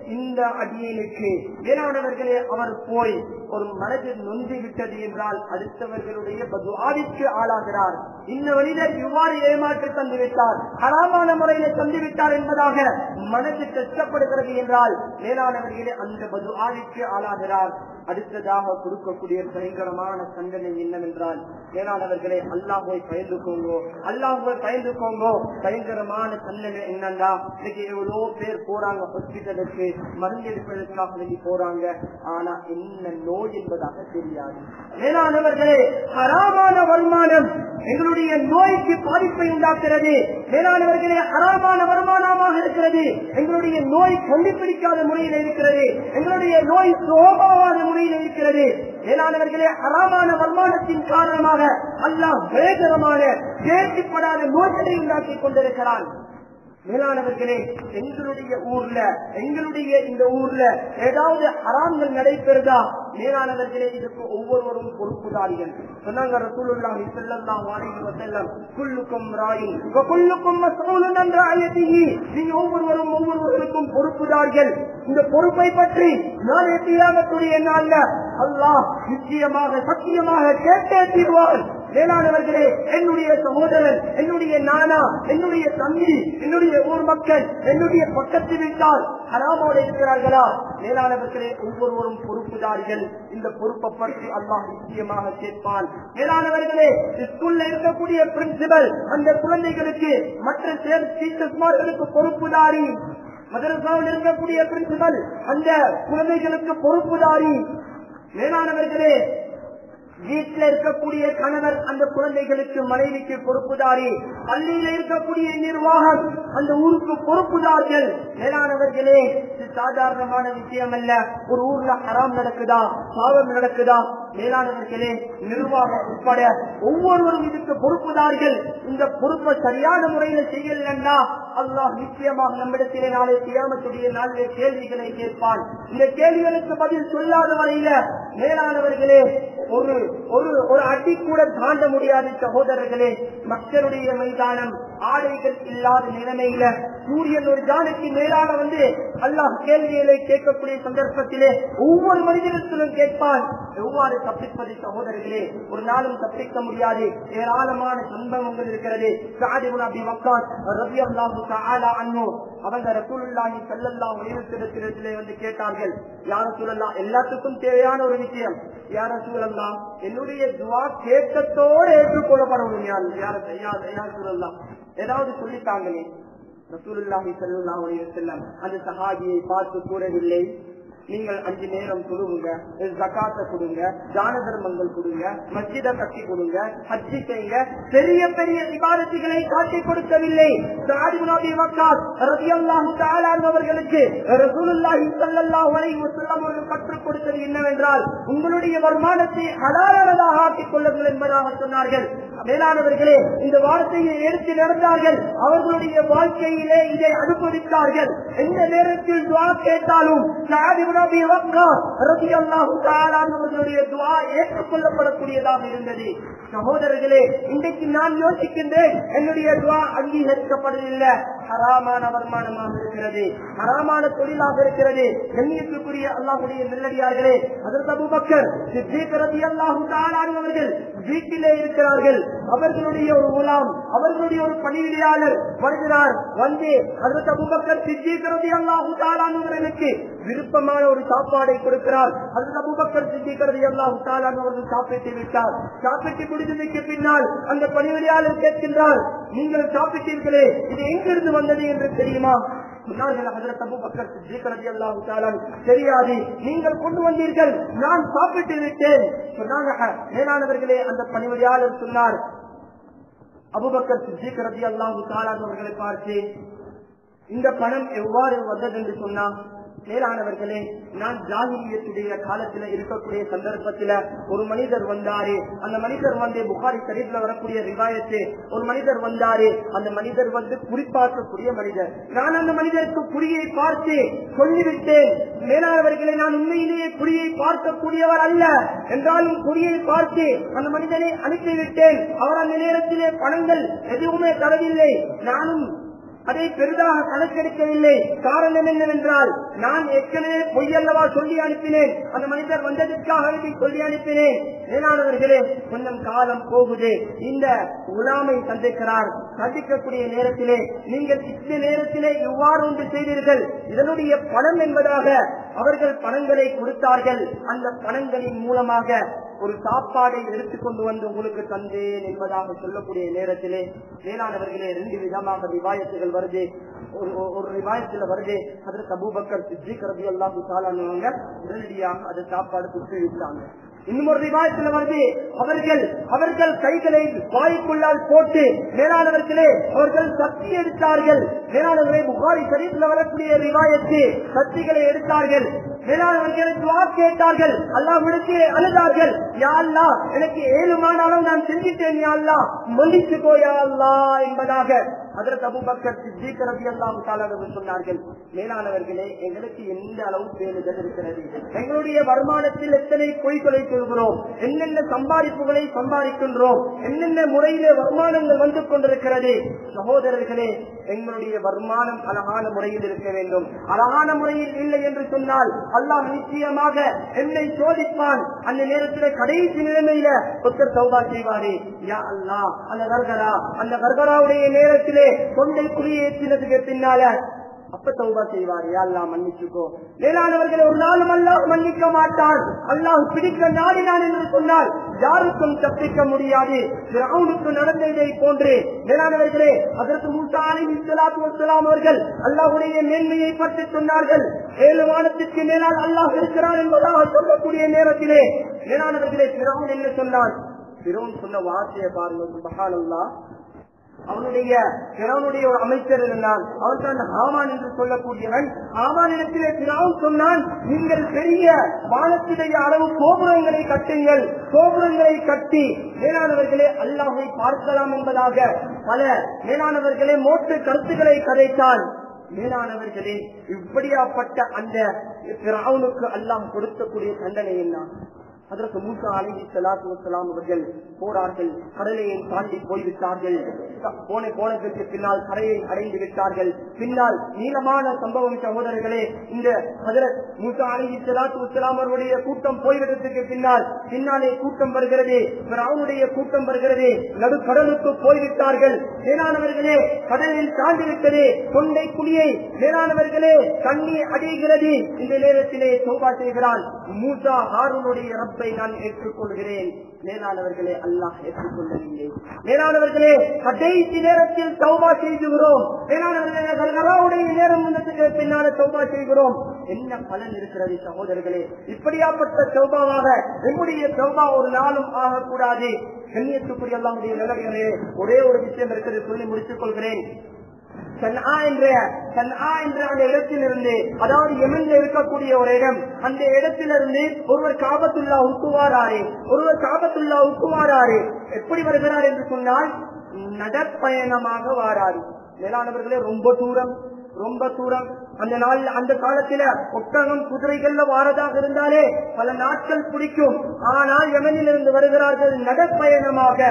A: இந்த அடியனுக்கு வேளாணவர்களே அவர் போய் ஒரு மனதில் நொந்து விட்டது என்றால் அடுத்தவர்களுடைய பதுவாவிற்கு ஆளாகிறார் இந்த மனிதர் இவ்வாறு ஏமாற்றி தந்துவிட்டார் ஹராமான முறையில தந்துவிட்டார் என்பதாக மனது கஷ்டப்படுகிறது என்றால் மேலானவர்களே அந்த பதுவாவிற்கு ஆளாகிறார் அடுத்ததாக கொடுக்கக்கூடிய பயங்கரமான தண்டனை என்னவென்றால் மேலானவர்களே அல்லாஹை பயந்துக்கோங்கோ அல்லாஹை பயந்துக்கோங்கோ பயங்கரமான தண்டனை என்னன்னா இன்னைக்கு எவ்வளோ பேர் போறாங்க ஹாஸ்பிட்டலுக்கு மருந்து எடுப்பதற்காக வேண்டி போறாங்க ஆனா என்ன நோய் என்பதாக தெரியாது மேலானவர்களே ஹராமான வருமானம் எங்களுடைய நோய்க்கு பாதிப்பை உண்டாக்குறது மேலானவர்களே ஹராமான வருமானமாக இருக்கிறது எங்களுடைய நோய் கண்டுபிடிக்காத முறையில் இருக்கிறது எங்களுடைய நோய் சோகமான முறையில் இருக்கிறது மேலானவர்களே ஹராமான வருமானத்தின் காரணமாக அல்லாஹ் வேகரமான கேட்டுப்படாத நோய்களை உண்டாக்கி கொண்டிருக்கிறான் மேலானவர்களே எங்களுடைய ஊர்ல எங்களுடைய இந்த ஊர்ல ஏதாவது ஹராம்கள் நடைபெறுதா மேலானவர்களே இதுக்கு ஒவ்வொருவரும் பொறுப்புதாரிகள் சொன்னாங்க ரசூலுல்லாஹி ஸல்லல்லாஹு அலைஹி வஸல்லம் குல்லுக்கும் ராயின் வ குல்லுக்கும் மஸ்ஊலுன் அன் ராயத்திஹி நீங்க ஒவ்வொருவரும் ஒவ்வொருவருக்கும் பொறுப்புதாரிகள் இந்த பொறுப்பை பற்றி நாளை கியாமத்துடைய நாள்ல அல்லாஹ் நிச்சயமாக சத்தியமாக கேட்டே தீர்வான் மேலானவர்களே என்னுடைய சகோதரன் என்னுடைய நானா என்னுடைய தம்பி என்னுடைய ஊர் மக்கள் என்னுடைய பக்கத்து வீட்டால் ஹராமோடு இருக்கிறார்களா மேலானவர்களே ஒவ்வொருவரும் பொறுப்புதாரிகள் இந்த பொறுப்பை பற்றி அல்லாஹ் நிச்சயமாக கேட்பான் மேலானவர்களே ஸ்கூல்ல இருக்கக்கூடிய பிரின்சிபல் அந்த குழந்தைகளுக்கு மற்ற டீச்சர்ஸ்மார்களுக்கு பொறுப்புதாரி மதரசாவில் இருக்கக்கூடிய பிரின்சிபல் அந்த குழந்தைகளுக்கு பொறுப்புதாரி மேலானவர்களே வீட்டில் இருக்கக்கூடிய கணவர் அந்த குழந்தைகளுக்கு மனைவிக்கு பொறுப்புதாரி பள்ளியில இருக்கக்கூடிய நிர்வாகம் அந்த ஊருக்கு பொறுப்புதார்கள் மேலானவர்களே இது சாதாரணமான விஷயம் அல்ல ஒரு ஊர்ல ஹராம் நடக்குதா பாவம் நடக்குதா மேலானவர்களே நிர்வாகம் உட்பட ஒவ்வொருவரும் இதுக்கு பொறுப்புதார்கள் இந்த பொறுப்பை சரியான முறையில செய்யலன்னா அல்லாஹ் நிச்சயமாக நம்மிடத்திலே நாளை கியாமத்துடைய நாளிலே கேள்விகளை கேட்பான் இந்த கேள்விகளுக்கு பதில் சொல்லாத வரையில மேலானவர்களே ஒரு ஒரு ஒரு அடி கூட தாண்ட முடியாது சகோதரர்களே மக்களுடைய மைதானம் ஆடைகள் இல்லாத நிலைமையில சூரியன் ஒரு ஜானுக்கு மேலாக வந்து அல்லாஹ் கேள்விகளை கேட்கக்கூடிய சந்தர்ப்பத்திலே ஒவ்வொரு மனிதனிடத்திலும் கேட்பான் எவ்வாறு தப்பிப்பது சகோதரர்களே ஒரு நாளும் தப்பிக்க முடியாது ஏராளமான சம்பவங்கள் இருக்கிறது சாதிபுன் அபி வக்காஸ் ரபி அல்லாஹு தஆலா அன்ஹு அவங்க ரசூலுல்லாஹி ஸல்லல்லாஹு அலைஹி வஸல்லத்திலே வந்து கேட்டார்கள் யா ரசூலல்லாஹ் எல்லாத்துக்கும் தேவையான ஒரு விஷயம் யா ரசூலல்லாஹ் என்னுடைய துஆ கேட்கத்தோடு ஏற்றுக்கொள்ளப்படணும் யார் யார் யார் யா ரசூலல்லாஹ் ஏதாவது சொல்லித்தாங்களே ரசூலுல்லாஹி ஸல்லல்லாஹு அலைஹி வஸல்லம் அந்த சஹாபியை பார்த்து கூறவில்லை நீங்கள் அஞ்சு நேரம் கொடுங்க ஜக்காத்த கொடுங்க தான தர்மங்கள் கொடுங்க மஸ்ஜித கட்டி கொடுங்க ஹஜ்ஜி செய்யுங்க பெரிய பெரிய விவாதத்துகளை காட்டி கொடுக்கவில்லை சாதிபுனாபி வக்காஸ் ரலியல்லாஹு தஆலா அவர்களுக்கு ரசூலுல்லாஹி ஸல்லல்லாஹு அலைஹி வஸல்லம் அவர்கள் கற்றுக் கொடுத்தது என்னவென்றால் உங்களுடைய வருமானத்தை ஹலாலானதாக ஆக்கிக் கொள்ளுங்கள் என்பதாக சொன்னார்கள் மேலானவர்களே இந்த வார்த்தையை எடுத்து நடந்தார்கள் அவர்களுடைய வாழ்க்கையிலே இதை அனுபவித்தார்கள் எந்த நேரத்தில் துவா கேட்டாலும் சாதிபுனாபி வக்காஸ் ரலியல்லாஹு தஆலா அவர்களுடைய துவா ஏற்றுக்கொள்ளப்படக்கூடியதாக இருந்தது சகோதரர்களே இன்றைக்கு நான் யோசிக்கின்றேன் என்னுடைய துவா அங்கீகரிக்கப்படவில்லை ஹராமான வருமானமாக இருக்கிறது ஹராமான தொழிலாக இருக்கிறது கண்ணியத்துக்குரிய அல்லாஹுடைய நெல்லடியார்களே அதற்கு அபுபக்கர் சித்திக் ரலியல்லாஹு தஆலா அவர்கள் வீட்டிலே இருக்கிறார்கள் அவர்களுடைய ஒரு குலாம் அவர்களுடைய ஒரு பணிவிடையாளர் வருகிறார் வந்து அதற்கு அபுபக்கர் சித்திக் ரலியல்லாஹு தஆலா அவர்களுக்கு விருப்பமான ஒரு சாப்பாடை கொடுக்கிறார் அதற்கு அபுபக்கர் சித்திக் ரலியல்லாஹு தஆலா அவர்கள் சாப்பிட்டு விட்டார் சாப்பிட்டு முடிந்ததுக்கு பின்னால் அந்த பணிவிடையாளர் கேட்கின்றார் நீங்கள் சாப்பிட்டீர்களே இது எங்கிருந்து வந்தது என்று தெரியுமா சொன்னார்கள் ஹஜரத் அபூபக்கர் சித்திக் ரலியல்லாஹு தஆலா தெரியாது நீங்கள் கொண்டு வந்தீர்கள் நான் சாப்பிட்டு விட்டேன் சொன்னாங்க "ஹ, மேலானவர்களே அந்த பணிவிடையாளர் சொன்னார் அபூபக்கர் சித்திக் ரலியல்லாஹு தஆலா அவர்களை பார்த்து இந்த பணம் எவ்வாறு வந்தது என்று சொன்னா மேலானவர்களே நான் ஜாகிரியத்துடைய காலத்துல இருக்கக்கூடிய சந்தர்ப்பத்துல ஒரு மனிதர் வந்தாரு அந்த மனிதர் வந்து புகாரி ஷரீஃப்ல வரக்கூடிய ரிவாயத்து ஒரு மனிதர் வந்தாரு அந்த மனிதர் வந்து குறிப்பாக்கக்கூடிய மனிதர் நான் அந்த மனிதருக்கு குறியை பார்த்து சொல்லிவிட்டேன் மேலானவர்களை நான் உண்மையிலேயே குறியை பார்க்கக்கூடியவர் அல்ல என்றாலும் குறியை பார்த்து அந்த மனிதனை அனுப்பிவிட்டேன் அவர் அந்த நேரத்திலே பணங்கள் எதுவுமே தரவில்லை நானும் அதை பெரிதாக கணக்கெடுக்கவில்லை காரணம் என்னவென்றால் நான் ஏற்கனவே பொய்யல்லவா சொல்லி அனுப்பினேன் அந்த மனிதர் வந்ததற்காக வேண்டி சொல்லி அனுப்பினேன் மேலானவர்களே கொஞ்சம் காலம் போகுது இந்த உலாமை சந்திக்கிறார் சந்திக்கக்கூடிய நேரத்திலே நீங்கள் இந்த நேரத்திலே எவ்வாறு ஒன்று செய்தீர்கள் இதனுடைய பணம் என்பதாக அவர்கள் பணங்களை கொடுத்தார்கள் அந்த பணங்களின் மூலமாக ஒரு சாப்பாடை எடுத்துக்கொண்டு வந்து உங்களுக்கு தந்தேன் என்பதாக சொல்லக்கூடிய நேரத்திலே மேலானவர்களே ரெண்டு விதமாக ரிவாயத்துகள் வருது ஒரு ஒரு- ஒரு ரிவாயத்துல வருது அதற்கு அபூபக்கர் சித்திக் ரபி எல்லாம் உடனடியாக அது சாப்பாடு கொடுத்து விட்டாங்க இன்னும் ஒரு ரிவாயத்துல வருது அவர்கள் அவர்கள் கைகளை வாய்க்குள்ளால் போட்டு மேலானவர்களே அவர்கள் சக்தி எடுத்தார்கள் மேலானவர்களே புகாரி சரீரத்தில் வரக்கூடிய ரிவாயத்து சக்திகளை எடுத்தார்கள் மேலானவர்களை துவா கேட்டார்கள் அல்லாஹ்விடத்து அழுதார்கள் யா அல்லாஹ் எனக்கு ஏழு மாநாளும் நான் செஞ்சிட்டேன் யா அல்லாஹ் மன்னிச்சுக்கோ யா அல்லாஹ் என்பதாக அதற்கு அபுபக்கர் சித்திக் ரபி அல்லாஹு தாலாக சொன்னார்கள் மேலானவர்களே எங்களுக்கு எந்த அளவு பேணுதல் இருக்கிறது எங்களுடைய வருமானத்தில் எத்தனை பொய்களை சொல்கிறோம் என்னென்ன சம்பாதிப்புகளை சம்பாதிக்கின்றோம் என்னென்ன முறையிலே வருமானங்கள் வந்து கொண்டிருக்கிறது சகோதரர்களே எங்களுடைய வருமானம் அழகான முறையில் இருக்க வேண்டும் அழகான முறையில் இல்லை என்று சொன்னால் அல்லாஹ் நிச்சயமாக என்னை சோதிப்பான் அந்த நேரத்தில் கடைசி நிலைமையில ஒருத்தர் சௌபா செய்வாரே யா அல்லாஹ் அந்த கர்கரா அந்த கர்கராவுடைய நேரத்திலே கொண்டை குடியேற்றினதுக்கு பின்னால அப்ப தௌபா செய்வார் யா அல்லாஹ் மன்னிச்சுக்கோ மேலானவர்களை ஒரு நாளும் அல்லாஹ் மன்னிக்க மாட்டான் அல்லாஹ் பிடிக்க நாடினான் என்று சொன்னால் யாருக்கும் தப்பிக்க முடியாது பிரவுனுக்கு நடந்ததை போன்று மேலானவர்களே அதற்கு மூசா அலைஹி ஸலாத்து வஸ்ஸலாம் அவர்கள் அல்லாஹ்வுடைய மேன்மையை பற்றி சொன்னார்கள் ஏழு வானத்திற்கு மேலால் அல்லாஹ் இருக்கிறான் என்பதாக சொல்லக்கூடிய நேரத்திலே மேலானவர்களே பிரவுன் என்ன சொன்னான் பிரவுன் சொன்ன வார்த்தையை பாருங்க சுபஹானல்லாஹ் அவனுடைய பிறவனுடைய ஒரு அமைச்சர் இருந்தான் அவன் தான் ஹாமான் என்று சொல்லக்கூடியவன் ஹாமான் இடத்திலே பிறவன் சொன்னான் நீங்கள் பெரிய வானத்துடைய அளவு கோபுரங்களை கட்டுங்கள் கோபுரங்களை கட்டி மேலானவர்களே அல்லாஹை பார்க்கலாம் என்பதாக பல மேலானவர்களே மோட்டு கருத்துக்களை கதைத்தான் மேலானவர்களே இப்படியாப்பட்ட அந்த பிறவுனுக்கு அல்லாம் கொடுக்கக்கூடிய தண்டனை என்ன அதற்கு மூசா அலி சலாத்து வசலாம் அவர்கள் போறார்கள் கடலையை தாண்டி போய்விட்டார்கள் போன போனதற்கு பின்னால் கரையை அடைந்து விட்டார்கள் பின்னால் நீளமான சம்பவம் சகோதரர்களே இந்த ஹதரத் மூசா அலி சலாத்து வசலாம் அவருடைய கூட்டம் போய்விட்டதுக்கு பின்னால் பின்னாலே கூட்டம் வருகிறது அவனுடைய கூட்டம் வருகிறது நடுக்கடலுக்கு போய்விட்டார்கள் மேலானவர்களே கடலில் தாண்டி விட்டது தொண்டை குழியை மேலானவர்களே தண்ணீர் அடைகிறது இந்த நேரத்திலே சோபா செய்கிறான் மூசா ஹாரூனுடைய ரப்பை நான் ஏற்றுக்கொள்கிறேன் மேலானவர்களே அல்லாஹ் ஏற்றுக்கொள்ளவில்லை மேலானவர்களே கடைசி நேரத்தில் சௌபா செய்கிறோம் மேலானவர்களே கல்கராவுடைய நேரம் வந்ததுக்கு பின்னால சௌபா செய்கிறோம் என்ன பலன் இருக்கிறது சகோதரர்களே இப்படியாப்பட்ட சௌபாவாக நம்முடைய சௌபா ஒரு நாளும் ஆகக்கூடாது கண்ணியத்துக்குரிய அல்லாமுடைய நிலைகளே ஒரே ஒரு விஷயம் இருக்கிறது சொல்லி முடித்துக் கொள்கிறேன் சன்ஆ என்ற சன்ஆ என்ற அந்த இடத்திலிருந்து அதாவது எமன்ல இருக்கக்கூடிய ஒரு இடம் அந்த இடத்திலிருந்து ஒருவர் காபத்துல்லா உக்குவாராரு ஒருவர் காபத்துல்லா உக்குவாராரு எப்படி வருகிறார் என்று சொன்னால் நடப்பயணமாக வாராரு மேலானவர்களே ரொம்ப தூரம் ரொம்ப தூரம் அந்த நாள் அந்த காலத்துல ஒட்டகம் குதிரைகள்ல வாரதாக இருந்தாலே பல நாட்கள் பிடிக்கும் ஆனால் யமனில் இருந்து வருகிறார்கள் நடப்பயணமாக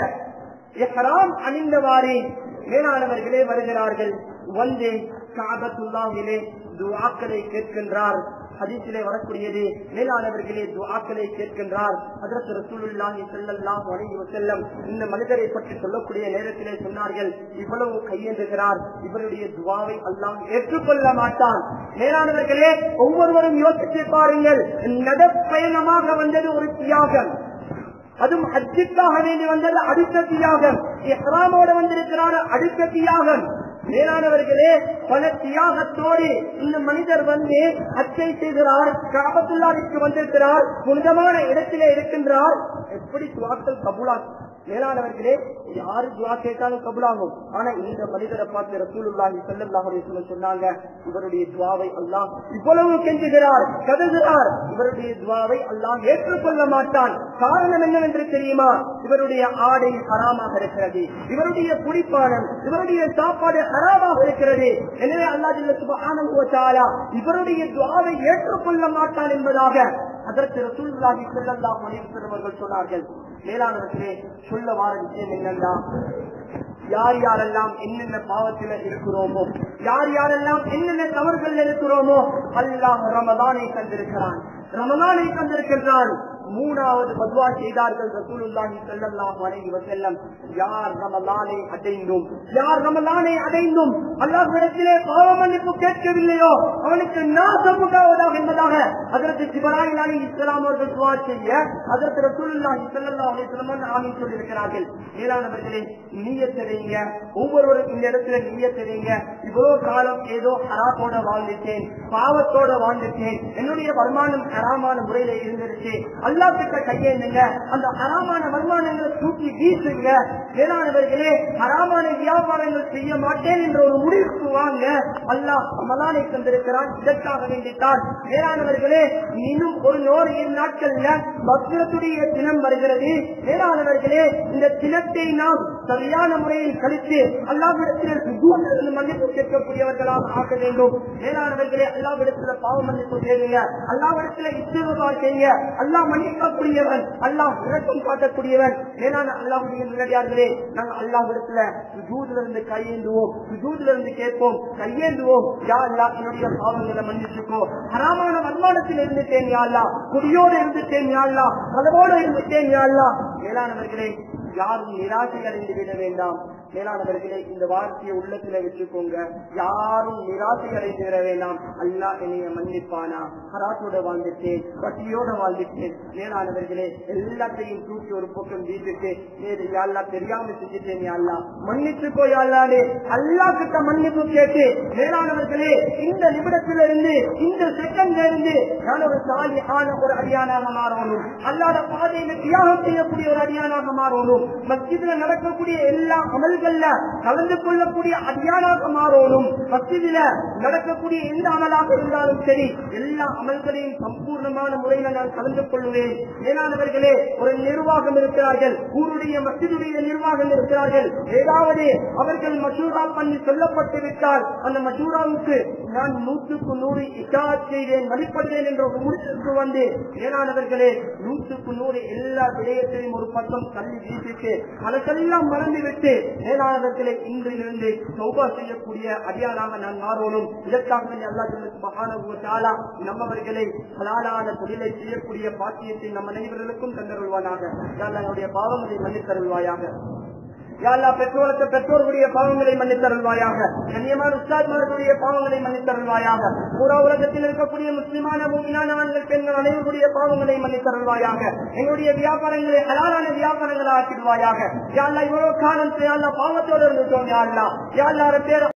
A: எஹ்ராம் அணிந்தவாறே மேலானவர்களே வருகிறார்கள் வந்து காபத்துல்லாவிலே துவாக்களை கேட்கின்றார் ஹதீஸிலே வரக்கூடியது மேலானவர்களே துவாக்களை கேட்கின்றார் அதற்கு ரசூலுல்லாஹி ஸல்லல்லாஹு அலைஹி வஸல்லம் இந்த மனிதரை பற்றி சொல்லக்கூடிய நேரத்திலே சொன்னார்கள் இவ்வளவு கையேந்துகிறார் இவருடைய துவாவை அல்லாஹ் ஏற்றுக்கொள்ள மாட்டான் மேலானவர்களே ஒவ்வொருவரும் யோசித்து பாருங்கள் நடப்பயணமாக வந்தது ஒரு தியாகம் அதுவும் அஜித்தாக வேண்டி வந்தது அடுத்த தியாகம் எஹ்ராமோட வந்திருக்கிறார் அடுத்த தியாகம் மேலானவர்களே பல தியாகத்தோடு இந்த மனிதர் வந்து அச்சை செய்கிறார் காபத்துள்ளாவிற்கு வந்திருக்கிறார் புனிதமான இடத்திலே இருக்கின்றார் எப்படி துவாக்கள் கபுலா மேலானவர்களே யாரு துவா கேட்டாலும் கபுலாகும் ஆனா இந்த மனிதரை பார்த்து ரசூலுல்லாஹி ஸல்லல்லாஹு அலைஹி வஸல்லம் சொன்னாங்க இவருடைய துவாவை அல்லாஹ் இவ்வளவு கெஞ்சுகிறார் கதறுகிறார் இவருடைய துவாவை அல்லாஹ் ஏற்றுக்கொள்ள மாட்டான் காரணம் என்னவென்று தெரியுமா இவருடைய ஆடை ஹராமாக இருக்கிறது இவருடைய குடிப்பானம் இவருடைய சாப்பாடு ஹராமாக இருக்கிறது எனவே அல்லாஹ் சுபஹானஹு வ தஆலா இவருடைய துவாவை ஏற்றுக்கொள்ள மாட்டான் என்பதாக அதற்கு ரசூலுல்லாஹி ஸல்லல்லாஹு அலைஹி வஸல்லம் அவர்கள் சொன்னார்கள் மேலானவர்களே சொல்ல வார விஷயம் என்னன்னா யார் யாரெல்லாம் என்னென்ன பாவத்தில் இருக்கிறோமோ யார் யாரெல்லாம் என்னென்ன தவறுகள் இருக்கிறோமோ அல்லாஹ் ரமதானை தந்திருக்கிறான் ரமதானை தந்திருக்கின்றான் மூணாவது பத்வா செய்தார்கள் ரசூலுல்லாஹி ஸல்லல்லாஹு அலைஹி வஸல்லம் யார் ரமலானை அடைந்தும் யார் ரமலானை அடைந்தும் அல்லாஹ்விடத்திலே பாவ மன்னிப்பு கேட்கவில்லையோ அவனுக்கு நாசம் உண்டாவதாக என்பதாக அதற்கு இப்ராஹிம் அலி இஸ்லாம் அவர்கள் துவா செய்ய அதற்கு ரசூலுல்லாஹி ஸல்லல்லாஹு அலைஹி வஸல்லம் ஆமீன் சொல்லியிருக்கிறார்கள் மேலானவர்களே நீயத் தெரியுங்க ஒவ்வொருவரும் இந்த இடத்துல நீயத் தெரியுங்க இவ்வளவு காலம் ஏதோ ஹராத்தோட வாழ்ந்துட்டேன் பாவத்தோட வாழ்ந்துட்டேன் என்னுடைய வருமானம் ஹராமான முறையில இருந்துருச்சு அல்லா கிட்ட கையேந்துங்க அந்த ஹராமான வருமானங்களை தூக்கி வீசுங்க வேளாண்வர்களே ஹராமான வியாபாரங்கள் செய்ய மாட்டேன் என்ற ஒரு முடிவுக்கு வாங்க அல்லாஹ் ரமலானை தந்திருக்கிறான் இதற்காக வேண்டித்தான் வேளாண்வர்களே இன்னும் ஒரு நூறு இரு நாட்கள்ல பக்ரத்துடைய தினம் வருகிறது வேளாண்வர்களே இந்த தினத்தை நாம் சரியான முறையில் கழித்து அல்லாவிடத்தில் சுஜூதிலிருந்து மன்னிப்பு கேட்கக்கூடியவர்களாக ஆக்க வேண்டும் வேளாண்வர்களே அல்லாவிடத்துல பாவ மன்னிப்பு கேளுங்க அல்லாவிடத்துல இஸ்திரபார் செய்யுங்க அல்லாஹ் மன்னிக்கக்கூடியவன் அல்லாஹ் இறக்கம் காட்டக்கூடியவன் மேலான அல்லாஹுடைய நிலையார்களே நாங்கள் அல்லாஹிடத்துல சுஜூதுல இருந்து கையேந்துவோம் சுஜூதுல இருந்து கேட்போம் கையேந்துவோம் யா அல்லா என்னுடைய பாவங்களை மன்னிச்சுக்கோ ஹராமான வருமானத்தில் இருந்துட்டேன் யா அல்லா குடியோடு இருந்துட்டேன் யா அல்லா கதவோடு இருந்துட்டேன் யா அல்லா மேலானவர்களே யாரும் நிராசை அடைந்து விட வேண்டாம் மேலானவர்களே இந்த வார்த்தையை உள்ளத்துல வச்சுக்கோங்க யாரும் நிராசை அடைந்து விட வேண்டாம் அல்லா என்னைய மன்னிப்பானா ஹராத்தோட வாழ்ந்துட்டேன் பட்டியோட வாழ்ந்துட்டேன் மேலானவர்களே எல்லாத்தையும் தூக்கி ஒரு பக்கம் வீட்டுட்டு நேரு யாழ்லா தெரியாம செஞ்சுட்டேன் யாழ்லா மன்னிச்சுக்கோ யாழ்லாலே அல்லா கிட்ட மன்னிப்பு கேட்டு மேலானவர்களே இந்த நிமிடத்தில இருந்து இந்த செகண்ட்ல இருந்து நான் ஒரு சாலி ஆன ஒரு அடியானாக மாறணும் அல்லாத பாதையில தியாகம் செய்யக்கூடிய ஒரு அடியானாக மாறணும் மஸ்ஜிதுல நடக்கக்கூடிய எல்லா அமல்கள்ல கலந்து கொள்ளக்கூடிய அடியானாக மாறணும் மஸ்ஜிதுல நடக்கக்கூடிய எந்த அமலாக இருந்தாலும் சரி எல்லா அமல்களையும் சம்பூர்ணமான முறையில நான் கலந்து கொள்வேன் மேலானவர்களே ஒரு நிர்வாகம் இருக்கிறார்கள் ஊருடைய மஸ்ஜிதுடைய நிர்வாகம் இருக்கிறார்கள் ஏதாவது அவர்கள் மசூரா பண்ணி சொல்லப்பட்டு விட்டால் அந்த மசூராவுக்கு நான் நூற்றுக்கு நூறு இஷாத் செய்வேன் வழிபடுவேன் என்ற ஒரு முடிவுக்கு வந்து மேலானவர்களே நூற்றுக்கு நூறு எல்லா விடயத்தையும் ஒரு பக்கம் தள்ளி வீசிட்டு அதற்கெல்லாம் மறந்து விட்டு மேலானவர்களை இன்றிலிருந்து சௌபா செய்யக்கூடிய அடியாராக நான் மாறணும் இதற்காக வேண்டிய அல்லாஹ் மகானகுவத்தாலா நம்மவர்களை ஹலாலான தொழிலை செய்யக்கூடிய பாக்கியத்தை நம்ம அனைவர்களுக்கும் தந்தருள்வானாக என்னுடைய பாவங்களை மன்னித்தருள்வாயாக யாழ்லா பெற்றோருக்கு பெற்றோர்களுடைய பாவங்களை மன்னித்தருள்வாயாக கண்ணியமான உஸ்தாத்மார்களுடைய பாவங்களை மன்னித்தருள்வாயாக பூரா உலகத்தில் இருக்கக்கூடிய முஸ்லிமான மூமினான ஆண்கள் பெண்கள் அனைவருடைய பாவங்களை மன்னித்தருள்வாயாக எங்களுடைய வியாபாரங்களை ஹலாலான வியாபாரங்களை ஆக்கிடுவாயாக யாழ்லா இவ்வளவு காலம் யாழ்லா பாவத்தோடு இருந்துட்டோம் யாழ்லா யாழ்லார பேர்